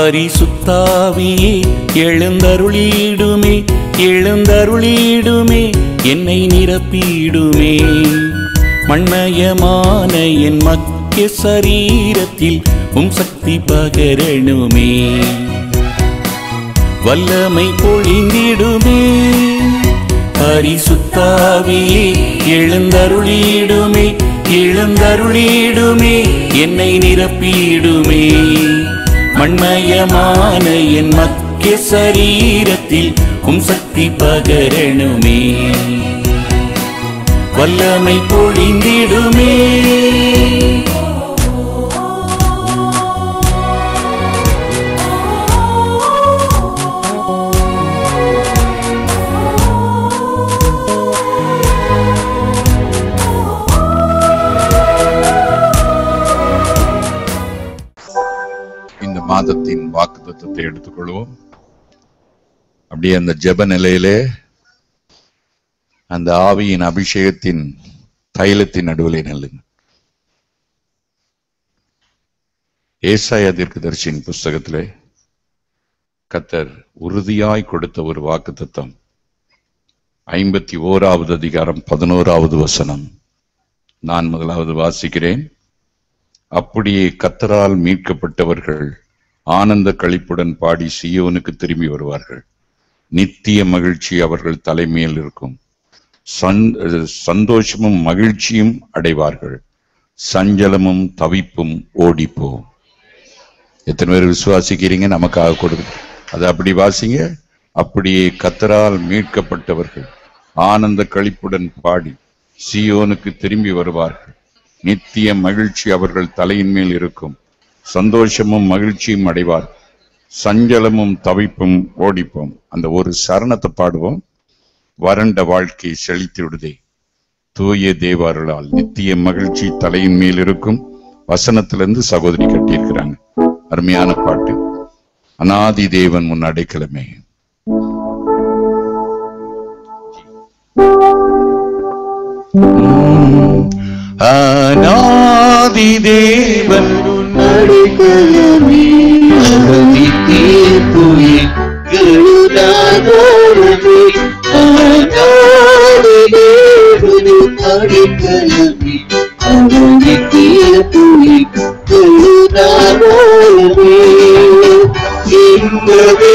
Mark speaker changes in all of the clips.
Speaker 1: பரிசுத்தாவியே எழுந்தருளிடுமே எழுந்தருளிடுமே என்னை நிரப்பிடுமே மண்மயமான என் மக்கிய சரீரத்தில் உம் சக்தி பகரணுமே வல்லமை பொழிந்திடுமே பரிசுத்தாவியே எழுந்தருளிடுமே எழுந்தருளிடுமே என்னை நிரப்பிடுமே மண்மயமான என் மக்கிய சரீரத்தில் உம் சக்தி பகரணுமே வல்லமை பொழிந்திடுமே
Speaker 2: இந்த மாதத்தின் வாக்குத்தத்தத்தை எடுத்துக்கொள்வோம் அப்படியே அந்த ஜெப நிலையிலே அந்த ஆவியின் அபிஷேகத்தின் தைலத்தின் நடுவிலே நெல்லுங்க ஏசாயா தீர்க்கதரிசியின் புஸ்தகத்திலே கத்தர் உறுதியாய் கொடுத்த ஒரு வாக்குத்தத்தம் ஐம்பத்தி ஓராவது அதிகாரம் பதினோராவது வசனம் நான் முதலாவது வாசிக்கிறேன் அப்படியே கத்தரால் மீட்கப்பட்டவர்கள் ஆனந்த களிப்புடன் பாடி சியோனுக்கு திரும்பி வருவார்கள் நித்திய மகிழ்ச்சி அவர்கள் தலைமையில் இருக்கும் சந்- சந்தோஷமும் மகிழ்ச்சியும் அடைவார்கள் சஞ்சலமும் தவிப்பும் ஓடிப்போம் எத்தனை பேர் விசுவாசிக்கிறீங்க நமக்காக கொடுக்கு அதை அப்படி வாசிங்க அப்படியே கத்தரால் மீட்கப்பட்டவர்கள் ஆனந்த களிப்புடன் பாடி சியோனுக்கு திரும்பி வருவார்கள் நித்திய மகிழ்ச்சி அவர்கள் தலையின் மேல் இருக்கும் சந்தோஷமும் மகிழ்ச்சியும் அடைவார் சஞ்சலமும் தவிப்பும் ஓடிப்போம் அந்த ஒரு சரணத்தை பாடுவோம் வறண்ட வாழ்க்கை செழித்து விடுதே தூய தேவாருளால் நித்திய மகிழ்ச்சி தலையின் மேல் இருக்கும் வசனத்திலிருந்து சகோதரி கட்டியிருக்கிறாங்க அருமையான பாட்டு அனாதி தேவன் முன் அடைக்கலமே அநாதி தேவன்
Speaker 3: அடிக்கலமே அகதி தீர்ப்புயே கருணாகரமே அநாதி தேவனே அடிக்கலமே அகதி தீர்ப்புயே கருணாகரமே இந்த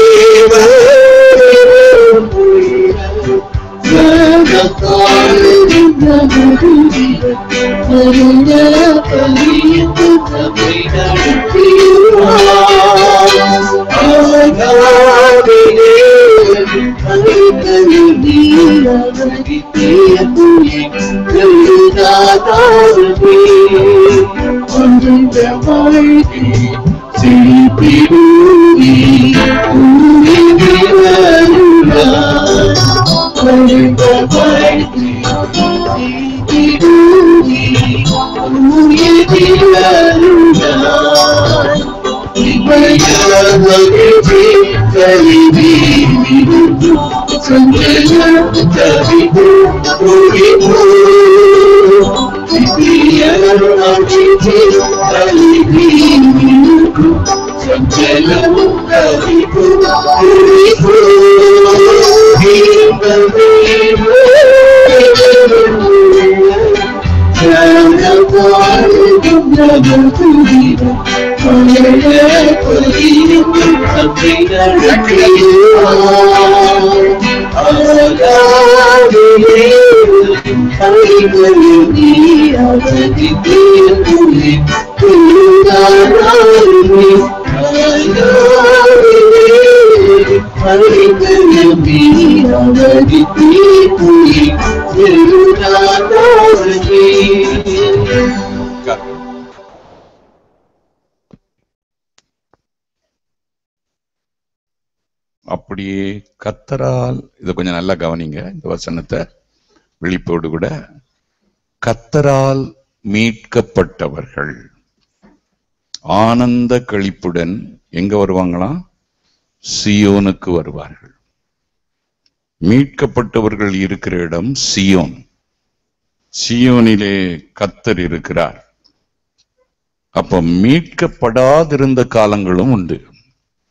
Speaker 2: அப்படியே கத்தரால் இதை கொஞ்சம் நல்லா கவனிங்க இந்த வசனத்தை விழிப்போடு கூட கத்தரால் மீட்கப்பட்டவர்கள் ஆனந்த களிப்புடன் எங்க வருவாங்களாம் சியோனுக்கு வருவார்கள் மீட்கப்பட்டவர்கள் இருக்கிற இடம் சியோன் சியோனிலே கத்தர் இருக்கிறார் அப்ப மீட்கப்படாதிருந்த காலங்களும் உண்டு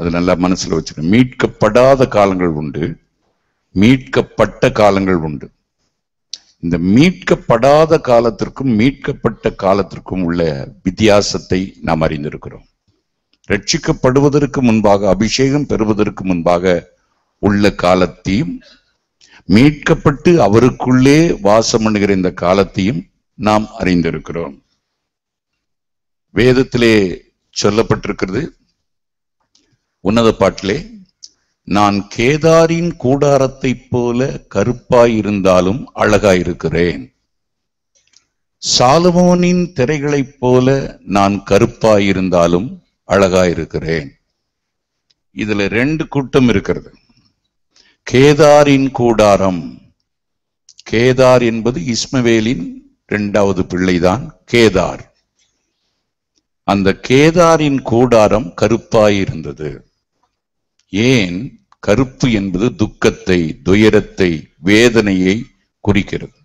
Speaker 2: அது நல்லா மனசுல வச்சுக்கணும் மீட்கப்படாத காலங்கள் உண்டு மீட்கப்பட்ட காலங்கள் உண்டு இந்த மீட்கப்படாத காலத்திற்கும் மீட்கப்பட்ட காலத்திற்கும் உள்ள வித்தியாசத்தை நாம் அறிந்திருக்கிறோம் ரட்சிக்கப்படுவதற்கு முன்பாக அபிஷேகம் பெறுவதற்கு முன்பாக உள்ள காலத்தையும் மீட்கப்பட்டு அவருக்குள்ளே வாசம் பண்ணுகிற இந்த காலத்தையும் நாம் அறிந்திருக்கிறோம் வேதத்திலே சொல்லப்பட்டிருக்கிறது உன்னத பாட்டிலே நான் கேதாரின் கூடாரத்தைப் போல கருப்பாயிருந்தாலும் அழகாயிருக்கிறேன் சாலமோனின் திரைகளைப் போல நான் கருப்பாயிருந்தாலும் அழகாயிருக்கிறேன் இதுல ரெண்டு கூட்டம் இருக்கிறது கேதாரின் கூடாரம் கேதார் என்பது இஸ்மவேலின் இரண்டாவது பிள்ளைதான் கேதார் அந்த கேதாரின் கூடாரம் கருப்பாயிருந்தது ஏன் கருப்பு என்பது துக்கத்தை துயரத்தை வேதனையை குறிக்கிறது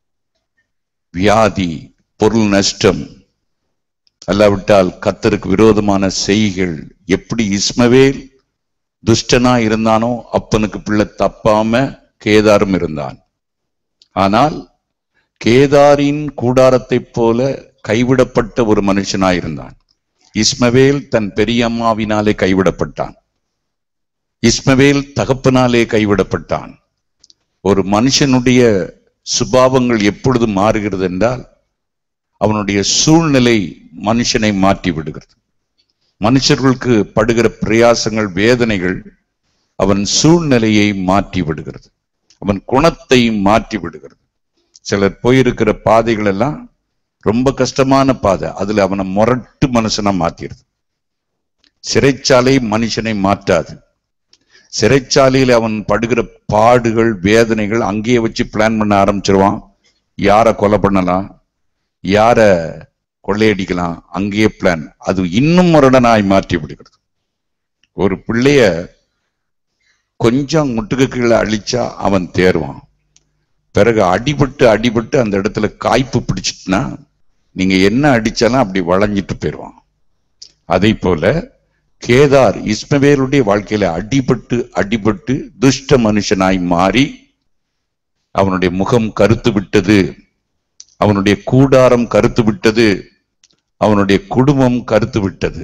Speaker 2: வியாதி பொருள் நஷ்டம் அல்லாவிட்டால் கத்தருக்கு விரோதமான செய்கள் எப்படி இஸ்மவேல் துஷ்டனா இருந்தானோ அப்பனுக்கு பிள்ளை தப்பாம கேதாரும் இருந்தான் ஆனால் கேதாரின் கூடாரத்தைப் போல கைவிடப்பட்ட ஒரு மனுஷனாயிருந்தான் இஸ்மவேல் தன் பெரியம்மாவினாலே கைவிடப்பட்டான் இஸ்மவேல் தகப்பனாலே கைவிடப்பட்டான் ஒரு மனுஷனுடைய சுபாவங்கள் எப்பொழுது மாறுகிறது என்றால் அவனுடைய சூழ்நிலை மனுஷனை மாற்றி விடுகிறது மனுஷர்களுக்கு படுகிற பிரயாசங்கள் வேதனைகள் அவன் சூழ்நிலையை மாற்றி விடுகிறது அவன் குணத்தை மாற்றி விடுகிறது சிலர் போயிருக்கிற பாதைகள் எல்லாம் ரொம்ப கஷ்டமான பாதை அதுல அவனை முரட்டு மனுஷனா மாத்திடுது சிறைச்சாலை மனுஷனை மாற்றாது சிறைச்சாலையில் அவன் படுகிற பாடுகள் வேதனைகள் அங்கேயே வச்சு பிளான் பண்ண ஆரம்பிச்சிருவான் யாரை கொலை பண்ணலாம் யார கொள்ளையடிக்கலாம் அங்கேயே பிளான் அது இன்னும் முரடனாய் மாற்றி விடுகிறது ஒரு பிள்ளைய கொஞ்சம் முட்டுக்கு கீழே அழிச்சா அவன் தேர்வான் பிறகு அடிபட்டு அடிபட்டு அந்த இடத்துல காய்ப்பு பிடிச்சிட்டுனா நீங்க என்ன அடிச்சாலும் அப்படி வளைஞ்சிட்டு போயிடுவான் அதே போல கேதார் இஸ்மவேலுடைய வாழ்க்கையில அடிபட்டு அடிபட்டு துஷ்ட மனுஷனாய் மாறி அவனுடைய முகம் கருத்து விட்டது அவனுடைய கூடாரம் கருத்து விட்டது அவனுடைய குடும்பம் கருத்து விட்டது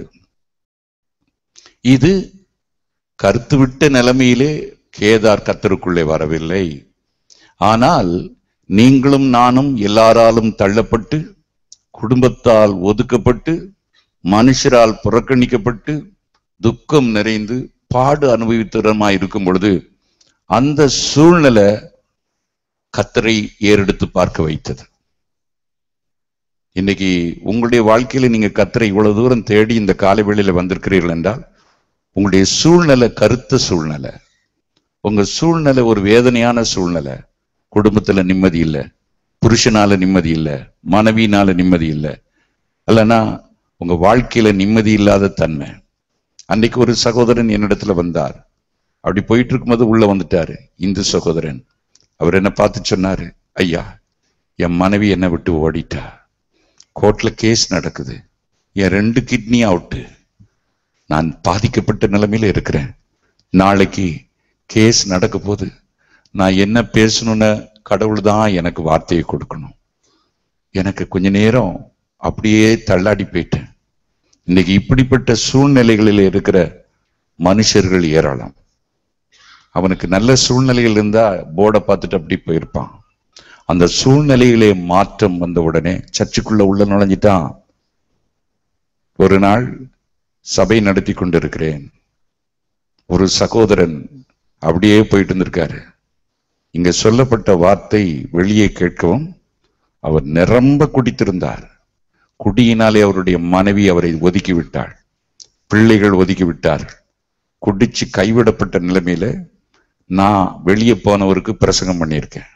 Speaker 2: இது கருத்து விட்ட நிலைமையிலே கேதார் கத்தருக்குள்ளே வரவில்லை ஆனால் நீங்களும் நானும் எல்லாராலும் தள்ளப்பட்டு குடும்பத்தால் ஒதுக்கப்பட்டு மனுஷரால் புறக்கணிக்கப்பட்டு துக்கம் நிறைந்து பாடு அனுபவித்தரமாய் இருக்கும் பொழுது அந்த சூழ்நிலை கத்தரை ஏறெடுத்து பார்க்க வைத்தது இன்னைக்கு உங்களுடைய வாழ்க்கையில நீங்க கத்தரை இவ்வளவு தூரம் தேடி இந்த காலை வேளையில வந்திருக்கிறீர்கள் என்றால் உங்களுடைய சூழ்நிலை கருத்த சூழ்நிலை உங்க சூழ்நிலை ஒரு வேதனையான சூழ்நிலை குடும்பத்துல நிம்மதி இல்லை புருஷனால நிம்மதி இல்லை மனைவினால நிம்மதி இல்லை இல்லைன்னா உங்க வாழ்க்கையில நிம்மதி இல்லாத தன்மை அன்னைக்கு ஒரு சகோதரன் என்னிடத்துல வந்தார் அப்படி போயிட்டு இருக்கும்போது உள்ள வந்துட்டாரு இந்து சகோதரன் அவர் என்ன பார்த்து சொன்னாரு ஐயா என் மனைவி என்னை விட்டு ஓடிட்டா கோர்ட்ல கேஸ் நடக்குது என் ரெண்டு கிட்னி அவுட்டு நான் பாதிக்கப்பட்ட நிலைமையில இருக்கிறேன் நாளைக்கு கேஸ் நடக்க போது நான் என்ன பேசணும்னு கடவுள் தான் எனக்கு வார்த்தையை கொடுக்கணும் எனக்கு கொஞ்ச நேரம் அப்படியே தள்ளாடி போயிட்டேன் இன்னைக்கு இப்படிப்பட்ட சூழ்நிலைகளில் இருக்கிற மனுஷர்கள் ஏராளம் அவனுக்கு நல்ல சூழ்நிலைகள் இருந்தா போர்டை பார்த்துட்டு அப்படி போயிருப்பான் அந்த சூழ்நிலையிலே மாற்றம் வந்த உடனே சர்ச்சுக்குள்ள உள்ள நுழைஞ்சிட்டான் ஒரு நாள் சபை நடத்தி கொண்டிருக்கிறேன் ஒரு சகோதரன் அப்படியே போயிட்டு இருந்திருக்காரு இங்க சொல்லப்பட்ட வார்த்தை வெளியே கேட்கவும் அவர் நிரம்ப குடித்திருந்தார் குடியினாலே அவருடைய மனைவி அவரை ஒதுக்கி விட்டாள் பிள்ளைகள் ஒதுக்கி விட்டார்கள் குடிச்சு கைவிடப்பட்ட நிலைமையில நான் வெளியே போனவருக்கு பிரசங்கம் பண்ணியிருக்கேன்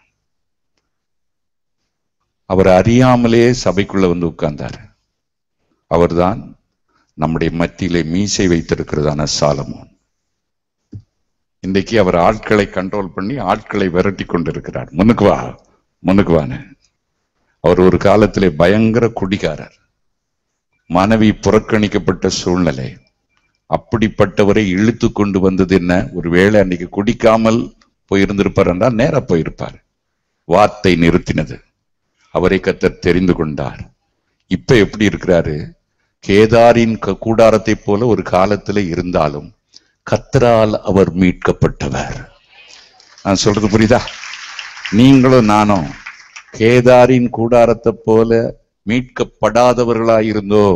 Speaker 2: அவர் அறியாமலே சபைக்குள்ள வந்து உட்கார்ந்தார் அவர்தான் நம்முடைய மத்தியிலே மீசை வைத்திருக்கிறதான சாலமோன் இன்றைக்கு அவர் ஆட்களை கண்ட்ரோல் பண்ணி ஆட்களை விரட்டி கொண்டிருக்கிறார் முன்னுக்கு வா முன்னுக்கு வான்னு அவர் ஒரு காலத்திலே பயங்கர குடிகாரர் மனைவி புறக்கணிக்கப்பட்ட சூழ்நிலை அப்படிப்பட்டவரை இழுத்து கொண்டு வந்தது என்ன ஒருவேளை அன்னைக்கு குடிக்காமல் போயிருந்திருப்பார் என்றால் நேரா போயிருப்பார் வார்த்தை நிறுத்தினது அவரை கத்தர் தெரிந்து கொண்டார் இப்ப எப்படி இருக்கிறாரு கேதாரின் க- கூடாரத்தை போல ஒரு காலத்துல இருந்தாலும் கத்தரால் அவர் மீட்கப்பட்டவர் நான் சொல்றது புரியுதா நீங்களும் நானும் கேதாரின் கூடாரத்தை போல மீட்கப்படாதவர்களாய் இருந்தோம்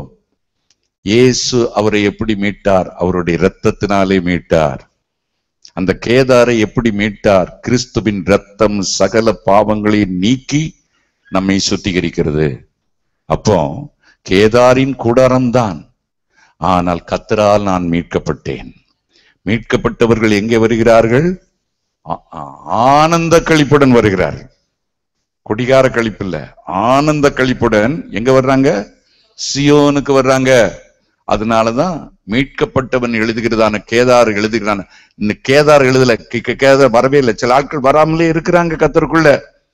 Speaker 2: இயேசு அவரை எப்படி மீட்டார் அவருடைய இரத்தத்தினாலே மீட்டார் அந்த கேதாரை எப்படி மீட்டார் கிறிஸ்துவின் இரத்தம் சகல பாவங்களையும் நீக்கி நம்மை சுத்திகரிக்கிறது அப்போ கேதாரின் கூடாரம்தான் ஆனால் கத்தரால் நான் மீட்கப்பட்டேன் மீட்கப்பட்டவர்கள் எங்கே வருகிறார்கள் ஆ- ஆ- ஆனந்த கழிப்புடன் வருகிறார்கள் குடிகார கழிப்பு இல்ல ஆனந்த கழிப்புடன் எங்க வர்றாங்க சியோனுக்கு வர்றாங்க அதனாலதான் மீட்கப்பட்டவன் எழுதுகிறதான கேதார் எழுதுகிறான் இந்த கேதார் எழுதல கே- கே- கேதார் வரவே இல்லை சில ஆட்கள் வராமலே இருக்கிறாங்க கத்தருக்குள்ள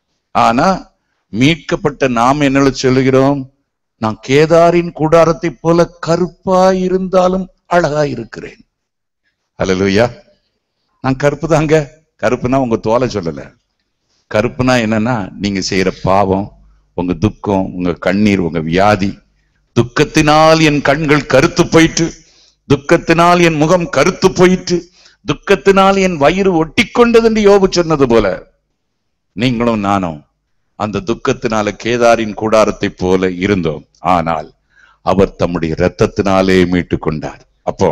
Speaker 2: ஆனா மீட்கப்பட்ட நாம் என்ன சொல்லுகிறோம் நான் கேதாரின் கூடாரத்தை போல கருப்பாய் இருந்தாலும் அழகா இருக்கிறேன் அல்லேலூயா நான் கருப்பு தாங்க கருப்புனா உங்க தோலை சொல்லல கருப்புனா என்னன்னா நீங்க செய்யற பாவம் உங்க துக்கம் உங்க கண்ணீர் உங்க வியாதி துக்கத்தினால் என் கண்கள் கருத்து போயிட்டு துக்கத்தினால் என் முகம் கருத்து போயிட்டு துக்கத்தினால் என் வயிறு ஒட்டி கொண்டது என்று யோபு சொன்னது போல நீங்களும் நானும் அந்த துக்கத்தினால கேதாரின் கூடாரத்தை போல இருந்தோம் ஆனால் அவர் தம்முடைய இரத்தத்தினாலே மீட்டு கொண்டார் அப்போ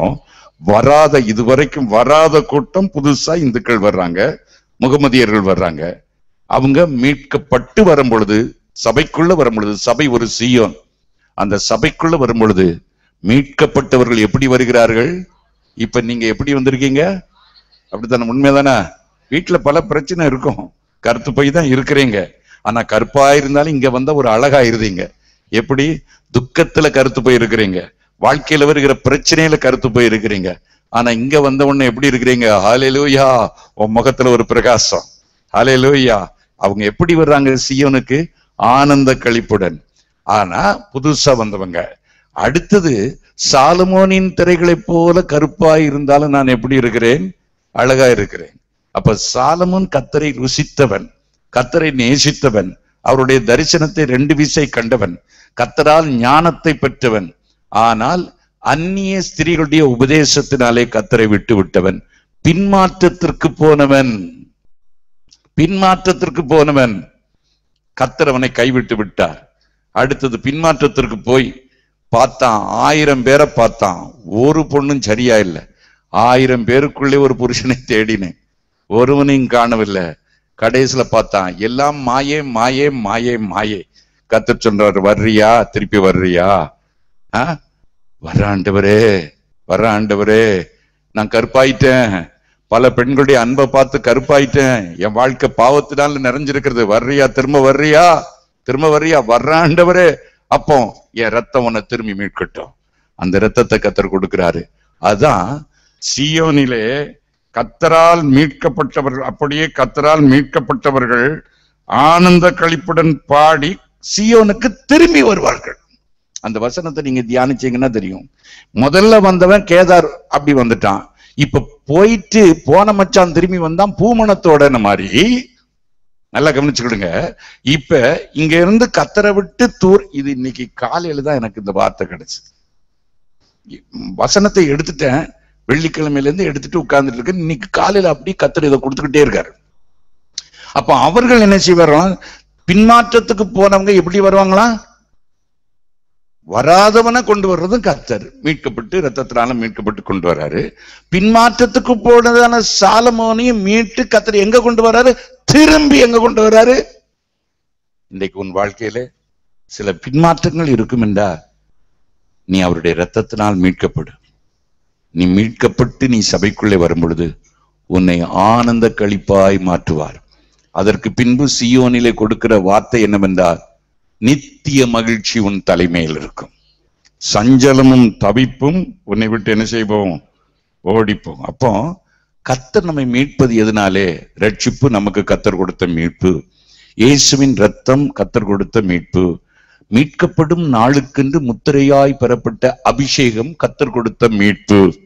Speaker 2: வராத இதுவரைக்கும் வராத கூட்டம் புதுசா இந்துக்கள் வர்றாங்க முகமதியர்கள் வர்றாங்க அவங்க மீட்கப்பட்டு வரும் பொழுது சபைக்குள்ள வரும் பொழுது சபை ஒரு சீயோன் அந்த சபைக்குள்ள வரும் பொழுது மீட்கப்பட்டவர்கள் எப்படி வருகிறார்கள் இப்ப நீங்க எப்படி வந்திருக்கீங்க அப்படித்தானே உண்மைதானே வீட்டுல பல பிரச்சனை இருக்கும் கருத்து போய் தான் இருக்கிறீங்க ஆனா கருப்பா இருந்தாலும் இங்க வந்தா ஒரு அழகா இருந்தீங்க எப்படி துக்கத்துல கருத்து போய் இருக்கிறீங்க வாழ்க்கையில வருகிற பிரச்சனையில கருத்து போய் இருக்கிறீங்க ஆனா இங்க வந்த உடனே எப்படி இருக்கிறீங்க ஹalleluya உன் முகத்துல ஒரு பிரகாசம் ஹalleluya அவங்க எப்படி வர்றாங்க சியோனுக்கு ஆனந்த கழிப்புடன் ஆனா புதுசா வந்தவங்க அடுத்தது சாலமோனின் திரைகளைப் போல கருப்பாய் இருந்தாலும் நான் எப்படி இருக்கிறேன் அழகா இருக்கிறேன் அப்ப சாலமோன் கத்தரை ருசித்தவன் கத்தரை நேசித்தவன் அவருடைய தரிசனத்தை ரெண்டு விசை கண்டவன் கத்தரால் ஞானத்தை பெற்றவன் ஆனால் அந்நிய ஸ்திரீகளுடைய உபதேசத்தினாலே கத்தரை விட்டு விட்டவன் பின்மாற்றத்திற்கு போனவன் பின்மாற்றத்திற்கு போனவன் கத்தர் அவனை கைவிட்டு விட்டார் அடுத்தது பின்மாற்றத்திற்கு போய் பார்த்தான் ஆயிரம் பேரை பார்த்தான் ஒரு பொண்ணும் சரியா இல்லை ஆயிரம் பேருக்குள்ளே ஒரு புருஷனை தேடினேன் ஒருவனையும் காணவில்லை கடைசியில பார்த்தான் எல்லாம் மாயே மாயே மாயே மாயே கத்தர் சொல்றாரு வர்றியா திருப்பி வர்றியா ஆ வர்ற ஆண்டவரே வர்ற ஆண்டவரே நான் கருப்பாயிட்டேன் பல பெண்களுடைய அன்பை பார்த்து கருப்பாயிட்டேன் என் வாழ்க்கை பாவத்தினால நிறைஞ்சிருக்கிறது வர்றியா திரும்ப வர்றியா திரும்ப வர்றியா வர்ற ஆண்டவரே அப்போ என் ரத்தம் உன்னை திரும்பி மீட்கட்டும் அந்த ரத்தத்தை கத்தர் கொடுக்கிறாரு அதான் சியோனிலே கத்தரால் மீட்கப்பட்டவர்கள் அப்படியே கத்தரால் மீட்கப்பட்டவர்கள் ஆனந்த கழிப்புடன் பாடி சியோனுக்கு திரும்பி வருவார்கள் அந்த வசனத்தை நீங்க தியானிச்சீங்கன்னா தெரியும் முதல்ல வந்தவன் கேதார் அப்படி வந்துட்டான் இப்ப போயிட்டு போன மச்சான் திரும்பி வந்தான் பூமணத்தோட மாதிரி நல்லா கவனிச்சுக்கிடுங்க இப்ப இங்க இருந்து கத்தரை விட்டு தூர் இது இன்னைக்கு காலையில தான் எனக்கு இந்த வார்த்தை கிடைச்சு வசனத்தை எடுத்துட்டேன் வெள்ளிக்கிழமையில இருந்து எடுத்துட்டு உட்கார்ந்துட்டு இருக்கேன் இன்னைக்கு காலையில அப்படியே கத்தர் இதை கொடுத்துக்கிட்டே இருக்காரு அப்ப அவர்கள் என்ன செய்வாராம் பின்மாற்றத்துக்கு போனவங்க எப்படி வருவாங்களா வராதவனை கொண்டு வர்றதும் கர்த்தர் மீட்கப்பட்டு ரத்தத்தினால மீட்கப்பட்டு கொண்டு வராரு பின்மாற்றத்துக்கு போனதான சாலமோனையும் மீட்டு கர்த்தர் எங்க கொண்டு வராரு திரும்பி எங்க கொண்டு வராரு இன்றைக்கு உன் வாழ்க்கையில சில பின்மாற்றங்கள் இருக்கும் என்றா நீ அவருடைய ரத்தத்தினால் மீட்கப்படு நீ மீட்கப்பட்டு நீ சபைக்குள்ளே வரும் பொழுது உன்னை ஆனந்த கழிப்பாய் மாற்றுவார் அதற்கு பின்பு சியோனிலே கொடுக்கிற வார்த்தை என்னவென்றால் நித்திய மகிழ்ச்சி உன் தலைமையில் இருக்கும் சஞ்சலமும் தவிப்பும் உன்னை விட்டு என்ன செய்வோம் ஓடிப்போம் அப்போ கத்தர் நம்மை மீட்பது எதனாலே ரட்சிப்பு நமக்கு கத்தர் கொடுத்த மீட்பு இயேசுவின் ரத்தம் கத்தர் கொடுத்த மீட்பு மீட்கப்படும் நாளுக்கென்று முத்திரையாய் பெறப்பட்ட அபிஷேகம் கத்தர் கொடுத்த மீட்பு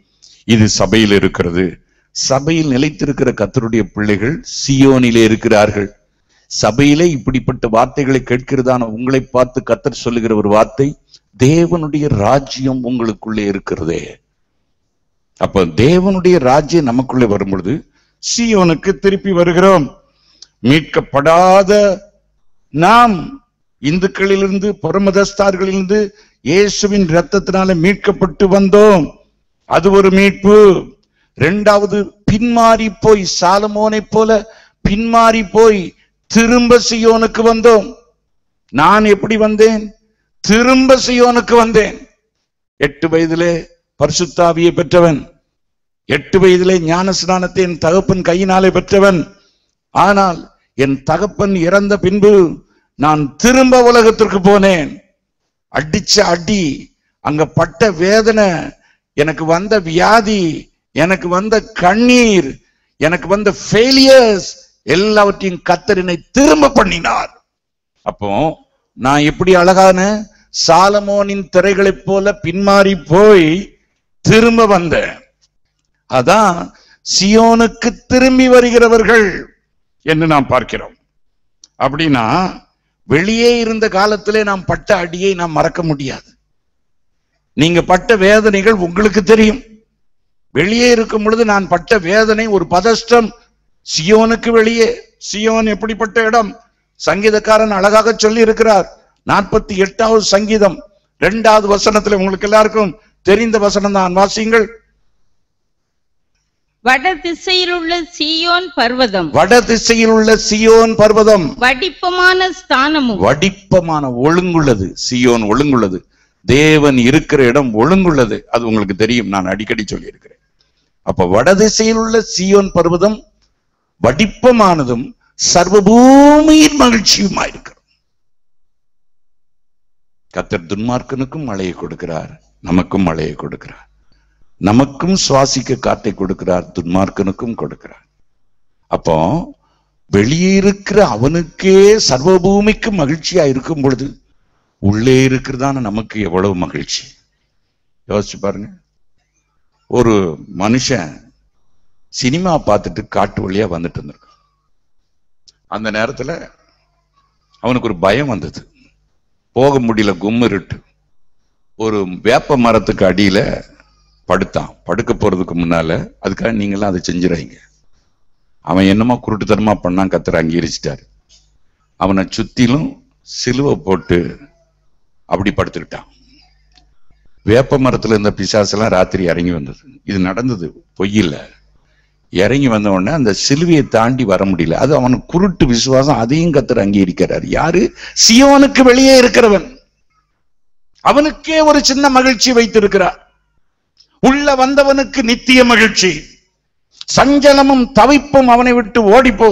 Speaker 2: இது சபையில் இருக்கிறது சபையில் நிலைத்திருக்கிற கத்தருடைய பிள்ளைகள் சியோனிலே இருக்கிறார்கள் சபையிலே இப்படிப்பட்ட வார்த்தைகளை கேட்கிறதான உங்களை பார்த்து கத்தர் சொல்லுகிற ஒரு வார்த்தை தேவனுடைய ராஜ்யம் உங்களுக்குள்ளே இருக்கிறதே அப்ப தேவனுடைய ராஜ்யம் நமக்குள்ளே வரும் பொழுது சியோனுக்கு திருப்பி வருகிறோம் மீட்கப்படாத நாம் இந்துக்களிலிருந்து புறமதஸ்தார்களிலிருந்து இயேசுவின் இரத்தத்தினால மீட்கப்பட்டு வந்தோம் அது ஒரு மீட்பு இரண்டாவது பின்மாறி போய் சாலமோனைப் போல பின்மாறி போய் திரும்ப சியோனுக்கு வந்தோம் நான் எப்படி வந்தேன் திரும்ப சியோனுக்கு வந்தேன் எட்டு வயதிலே பரிசுத்தாவியை பெற்றவன் எட்டு வயதிலே ஞான ஸ்நானத்தை என் தகப்பன் கையினாலே பெற்றவன் ஆனால் என் தகப்பன் இறந்த பின்பு நான் திரும்ப உலகத்திற்கு போனேன் அடிச்ச அடி அங்க பட்ட வேதனை எனக்கு வந்த வியாதி எனக்கு வந்த கண்ணீர் எனக்கு வந்த ஃபெயிலியர்ஸ் எல்லாவற்றையும் கத்தரினை திரும்ப பண்ணினார் அப்போ நான் எப்படி அழகான சாலமோனின் திரைகளைப் போல பின்மாறி போய் திரும்ப வந்தேன் அதான் சியோனுக்கு திரும்பி வருகிறவர்கள் என்று நாம் பார்க்கிறோம் அப்படின்னா வெளியே இருந்த காலத்திலே நாம் பட்ட அடியை நாம் மறக்க முடியாது நீங்க பட்ட வேதனைகள் உங்களுக்கு தெரியும் வெளியே இருக்கும் பொழுது நான் பட்ட வேதனை ஒரு பதஷ்டம் சியோனுக்கு வெளியே சியோன் எப்படிப்பட்ட இடம் சங்கீதக்காரன் அழகாக சொல்லி இருக்கிறார் நாற்பத்தி எட்டாவது சங்கீதம் இரண்டாவது வசனத்துல உங்களுக்கு எல்லாருக்கும் தெரிந்த வசனம் தான் வாசியுங்கள்
Speaker 4: வட திசையில் உள்ள சீயோன் பர்வதம்
Speaker 2: வட திசையில் உள்ள சியோன் பர்வதம்
Speaker 4: வடிப்பமான ஸ்தானமும்
Speaker 2: வடிப்பமான ஒழுங்குள்ளது சியோன் ஒழுங்குள்ளது தேவன் இருக்கிற இடம் ஒழுங்குள்ளது அது உங்களுக்கு தெரியும் நான் அடிக்கடி சொல்லி இருக்கிறேன் அப்ப வடதிசையில் உள்ள சியோன் பர்வதம் வடிப்பமானதும் சர்வபூமியின் மகிழ்ச்சியுமா இருக்கிறது கத்தர் துன்மார்க்கனுக்கும் மழையை கொடுக்கிறார் நமக்கும் மழையை கொடுக்கிறார் நமக்கும் சுவாசிக்க காற்றை கொடுக்கிறார் துன்மார்க்கனுக்கும் கொடுக்கிறார் அப்போ வெளியே இருக்கிற அவனுக்கே சர்வபூமிக்கு மகிழ்ச்சியா இருக்கும் பொழுது உள்ளே இருக்கிறதான நமக்கு எவ்வளவு மகிழ்ச்சி யோசிச்சு பாருங்க ஒரு மனுஷன் சினிமா பார்த்துட்டு காட்டு வழியா வந்துட்டு இருந்திருக்கான் அந்த நேரத்துல அவனுக்கு ஒரு பயம் வந்தது போக முடியல கும்மு இருட்டு ஒரு வேப்ப மரத்துக்கு அடியில படுத்தான் படுக்க போறதுக்கு முன்னால அதுக்காக நீங்களாம் அதை செஞ்சிடாதீங்க அவன் என்னமோ குருட்டுத்தனமா பண்ணான் கத்தர் அங்கீகரிச்சிட்டாரு அவனை சுத்திலும் சிலுவை போட்டு அப்படி படுத்துக்கிட்டான் வேப்ப மரத்துல இருந்த பிசாசெல்லாம் ராத்திரி இறங்கி வந்தது இது நடந்தது பொய்யில்ல இறங்கி வந்த உடனே அந்த சிலுவையை தாண்டி வர முடியல அது அவனுக்கு குருட்டு விசுவாசம் அதையும் கத்தர் அங்கீகரிக்கிறார் யாரு சியோனுக்கு வெளியே இருக்கிறவன் அவனுக்கே ஒரு சின்ன மகிழ்ச்சி வைத்திருக்கிறார் உள்ள வந்தவனுக்கு நித்திய மகிழ்ச்சி சஞ்சலமும் தவிப்பும் அவனை விட்டு ஓடிப்போ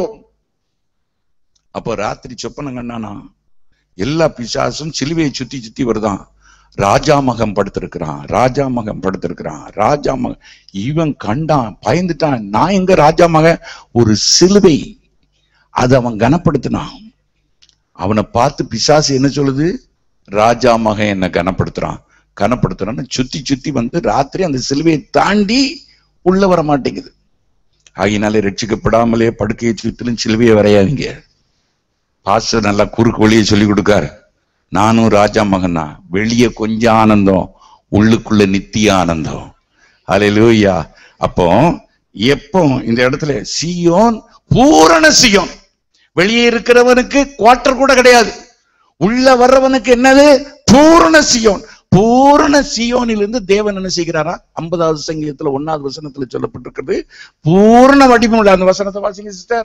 Speaker 2: அப்போ ராத்திரி சொப்பனம் கண்டானா எல்லா பிசாசும் சிலுவையை சுத்தி சுத்தி வருதான் ராஜா மகன் படுத்திருக்கிறான் ராஜா மகன் படுத்திருக்கிறான் ராஜா மகன் இவன் கண்டான் பயந்துட்டான் நான் எங்க ராஜா மகன் ஒரு சிலுவை அதை அவன் கனப்படுத்தினான் அவனை பார்த்து பிசாசு என்ன சொல்லுது ராஜா மகன் என்ன கனப்படுத்துறான் கனப்படுத்துறான்னு சுத்தி சுத்தி வந்து ராத்திரி அந்த சிலுவையை தாண்டி உள்ள வர மாட்டேங்குது ஆகினாலே ரட்சிக்கப்படாமலே படுக்கையை சுத்திலும் சிலுவையை வரையாதீங்க பாஸ்டர் நல்லா குறுக்கு வழியை சொல்லி கொடுக்காரு நானும் ராஜா மகனா வெளியே கொஞ்சம் ஆனந்தம் உள்ளுக்குள்ள நித்திய ஆனந்தம் அலையிலூயா அப்போ எப்போ இந்த இடத்துல சியோன் பூரண சியோன் வெளியே இருக்கிறவனுக்கு குவார்டர் கூட கிடையாது உள்ள வர்றவனுக்கு என்னது பூரண சியோன் பூரண சியோனிலிருந்து தேவன் என்ன செய்கிறாரா ஐம்பதாவது சங்கீதத்துல ஒன்னாவது வசனத்துல சொல்லப்பட்டிருக்கிறது பூரண வடிவம் அந்த வசனத்தை வாசிங்க சிஸ்டர்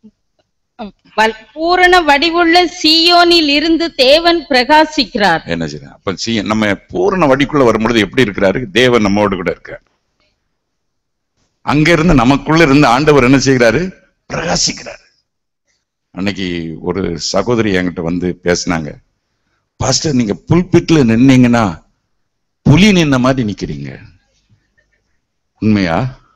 Speaker 4: வல்- பூரண வடிவுள்ள சீயோனில் இருந்து தேவன் பிரகாசிக்கிறார்
Speaker 2: என்ன செய்யணும் அப்ப சி நம்ம பூரண வடிக்குள்ள வரும்பொழுது எப்படி இருக்கிறாரு தேவன் நம்மோடு கூட இருக்கார் அங்க இருந்து நமக்குள்ள இருந்து ஆண்டவர் என்ன செய்கிறாரு பிரகாசிக்கிறாரு அன்னைக்கு ஒரு சகோதரி என்கிட்ட வந்து பேசினாங்க பாஸ்டர் நீங்க புல்பிட்ல நின்னீங்கன்னா புலி நின்ன மாதிரி நிக்கிறீங்க உண்மையா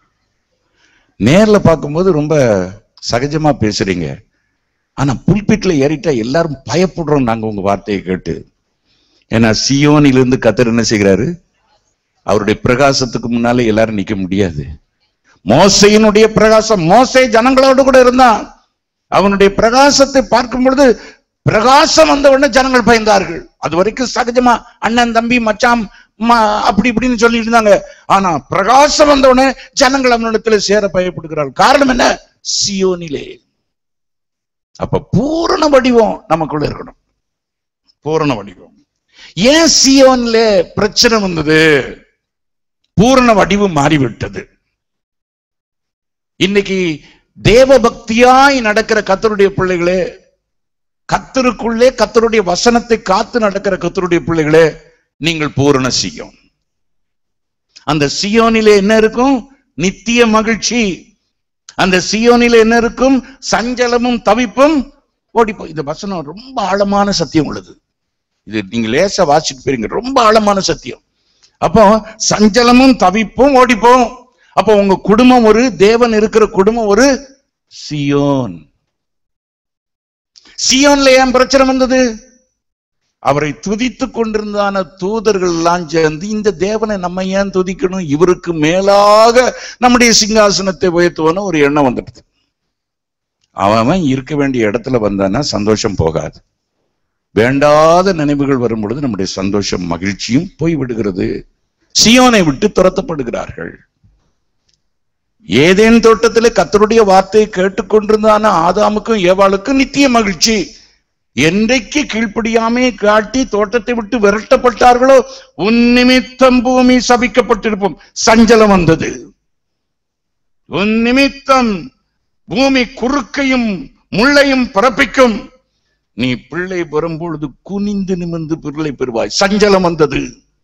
Speaker 2: நேர்ல பார்க்கும்போது ரொம்ப சகஜமா பேசுறீங்க ஆனா புல்பிட்ல ஏறிட்டா எல்லாரும் பயப்படுறோம் நாங்க உங்க வார்த்தையை கேட்டு ஏன்னா சியோனிலிருந்து கத்தர் என்ன செய்கிறாரு அவருடைய பிரகாசத்துக்கு முன்னாலே எல்லாரும் நிக்க முடியாது மோசையினுடைய பிரகாசம் மோசை ஜனங்களோடு கூட இருந்தான் அவனுடைய பிரகாசத்தை பார்க்கும் பொழுது பிரகாசம் வந்த உடனே ஜனங்கள் பயந்தார்கள் அது வரைக்கும் சகஜமா அண்ணன் தம்பி மச்சான் ம- அப்படி இப்படின்னு சொல்லிட்டு இருந்தாங்க ஆனா பிரகாசம் வந்த உடனே ஜனங்கள் அவனிடத்துல சேர பயப்படுகிறார்கள் காரணம் என்ன சியோனிலே அப்ப பூரண வடிவம் நமக்குள்ள இருக்கணும் பூரண வடிவம் ஏன் சியோன்ல பிரச்சனை வந்தது பூரண வடிவு மாறிவிட்டது இன்னைக்கு தேவ பக்தியாய் நடக்கிற கத்தருடைய பிள்ளைகளே கத்தருக்குள்ளே கத்தருடைய வசனத்தை காத்து நடக்கிற கத்தருடைய பிள்ளைகளே நீங்கள் பூரண சியோன் அந்த சியோனிலே என்ன இருக்கும் நித்திய மகிழ்ச்சி அந்த சியோனிலே என்ன இருக்கும் சஞ்சலமும் தவிப்பும் ஓடிப்போ இந்த வசனம் ரொம்ப ஆழமான சத்தியம் உள்ளது இது நீங்க லேசா வாசிட்டு போயிருங்க ரொம்ப ஆழமான சத்தியம் அப்போ சஞ்சலமும் தவிப்பும் ஓடிப்போம் அப்போ உங்க குடும்பம் ஒரு தேவன் இருக்கிற குடும்பம் ஒரு சியோன் சியோன்ல ஏன் பிரச்சனை வந்தது அவரை துதித்துக் கொண்டிருந்தான தூதர்கள் எல்லாம் சேர்ந்து இந்த தேவனை நம்ம ஏன் துதிக்கணும் இவருக்கு மேலாக நம்முடைய சிங்காசனத்தை உயர்த்துவோன்னு ஒரு எண்ணம் வந்துடுது அவன் அவன் இருக்க வேண்டிய இடத்துல வந்தான்னா சந்தோஷம் போகாது வேண்டாத நினைவுகள் வரும் பொழுது நம்முடைய சந்தோஷம் மகிழ்ச்சியும் போய் விடுகிறது சியோனை விட்டு துரத்தப்படுகிறார்கள் ஏதேன் தோட்டத்திலே கத்தருடைய வார்த்தையை கேட்டுக்கொண்டிருந்தான ஆதாமுக்கும் ஏவாளுக்கும் நித்திய மகிழ்ச்சி என்றைக்கு கீழ்ப்படியாமே காட்டி தோட்டத்தை விட்டு விரட்டப்பட்டார்களோ உன் நிமித்தம் பூமி சபிக்கப்பட்டிருப்போம் சஞ்சலம் வந்தது உன் நிமித்தம் பூமி குறுக்கையும் முள்ளையும் பிறப்பிக்கும் நீ பிள்ளை வரும்பொழுது குனிந்து நிமிர்ந்து பிள்ளை பெறுவாய் சஞ்சலம் வந்தது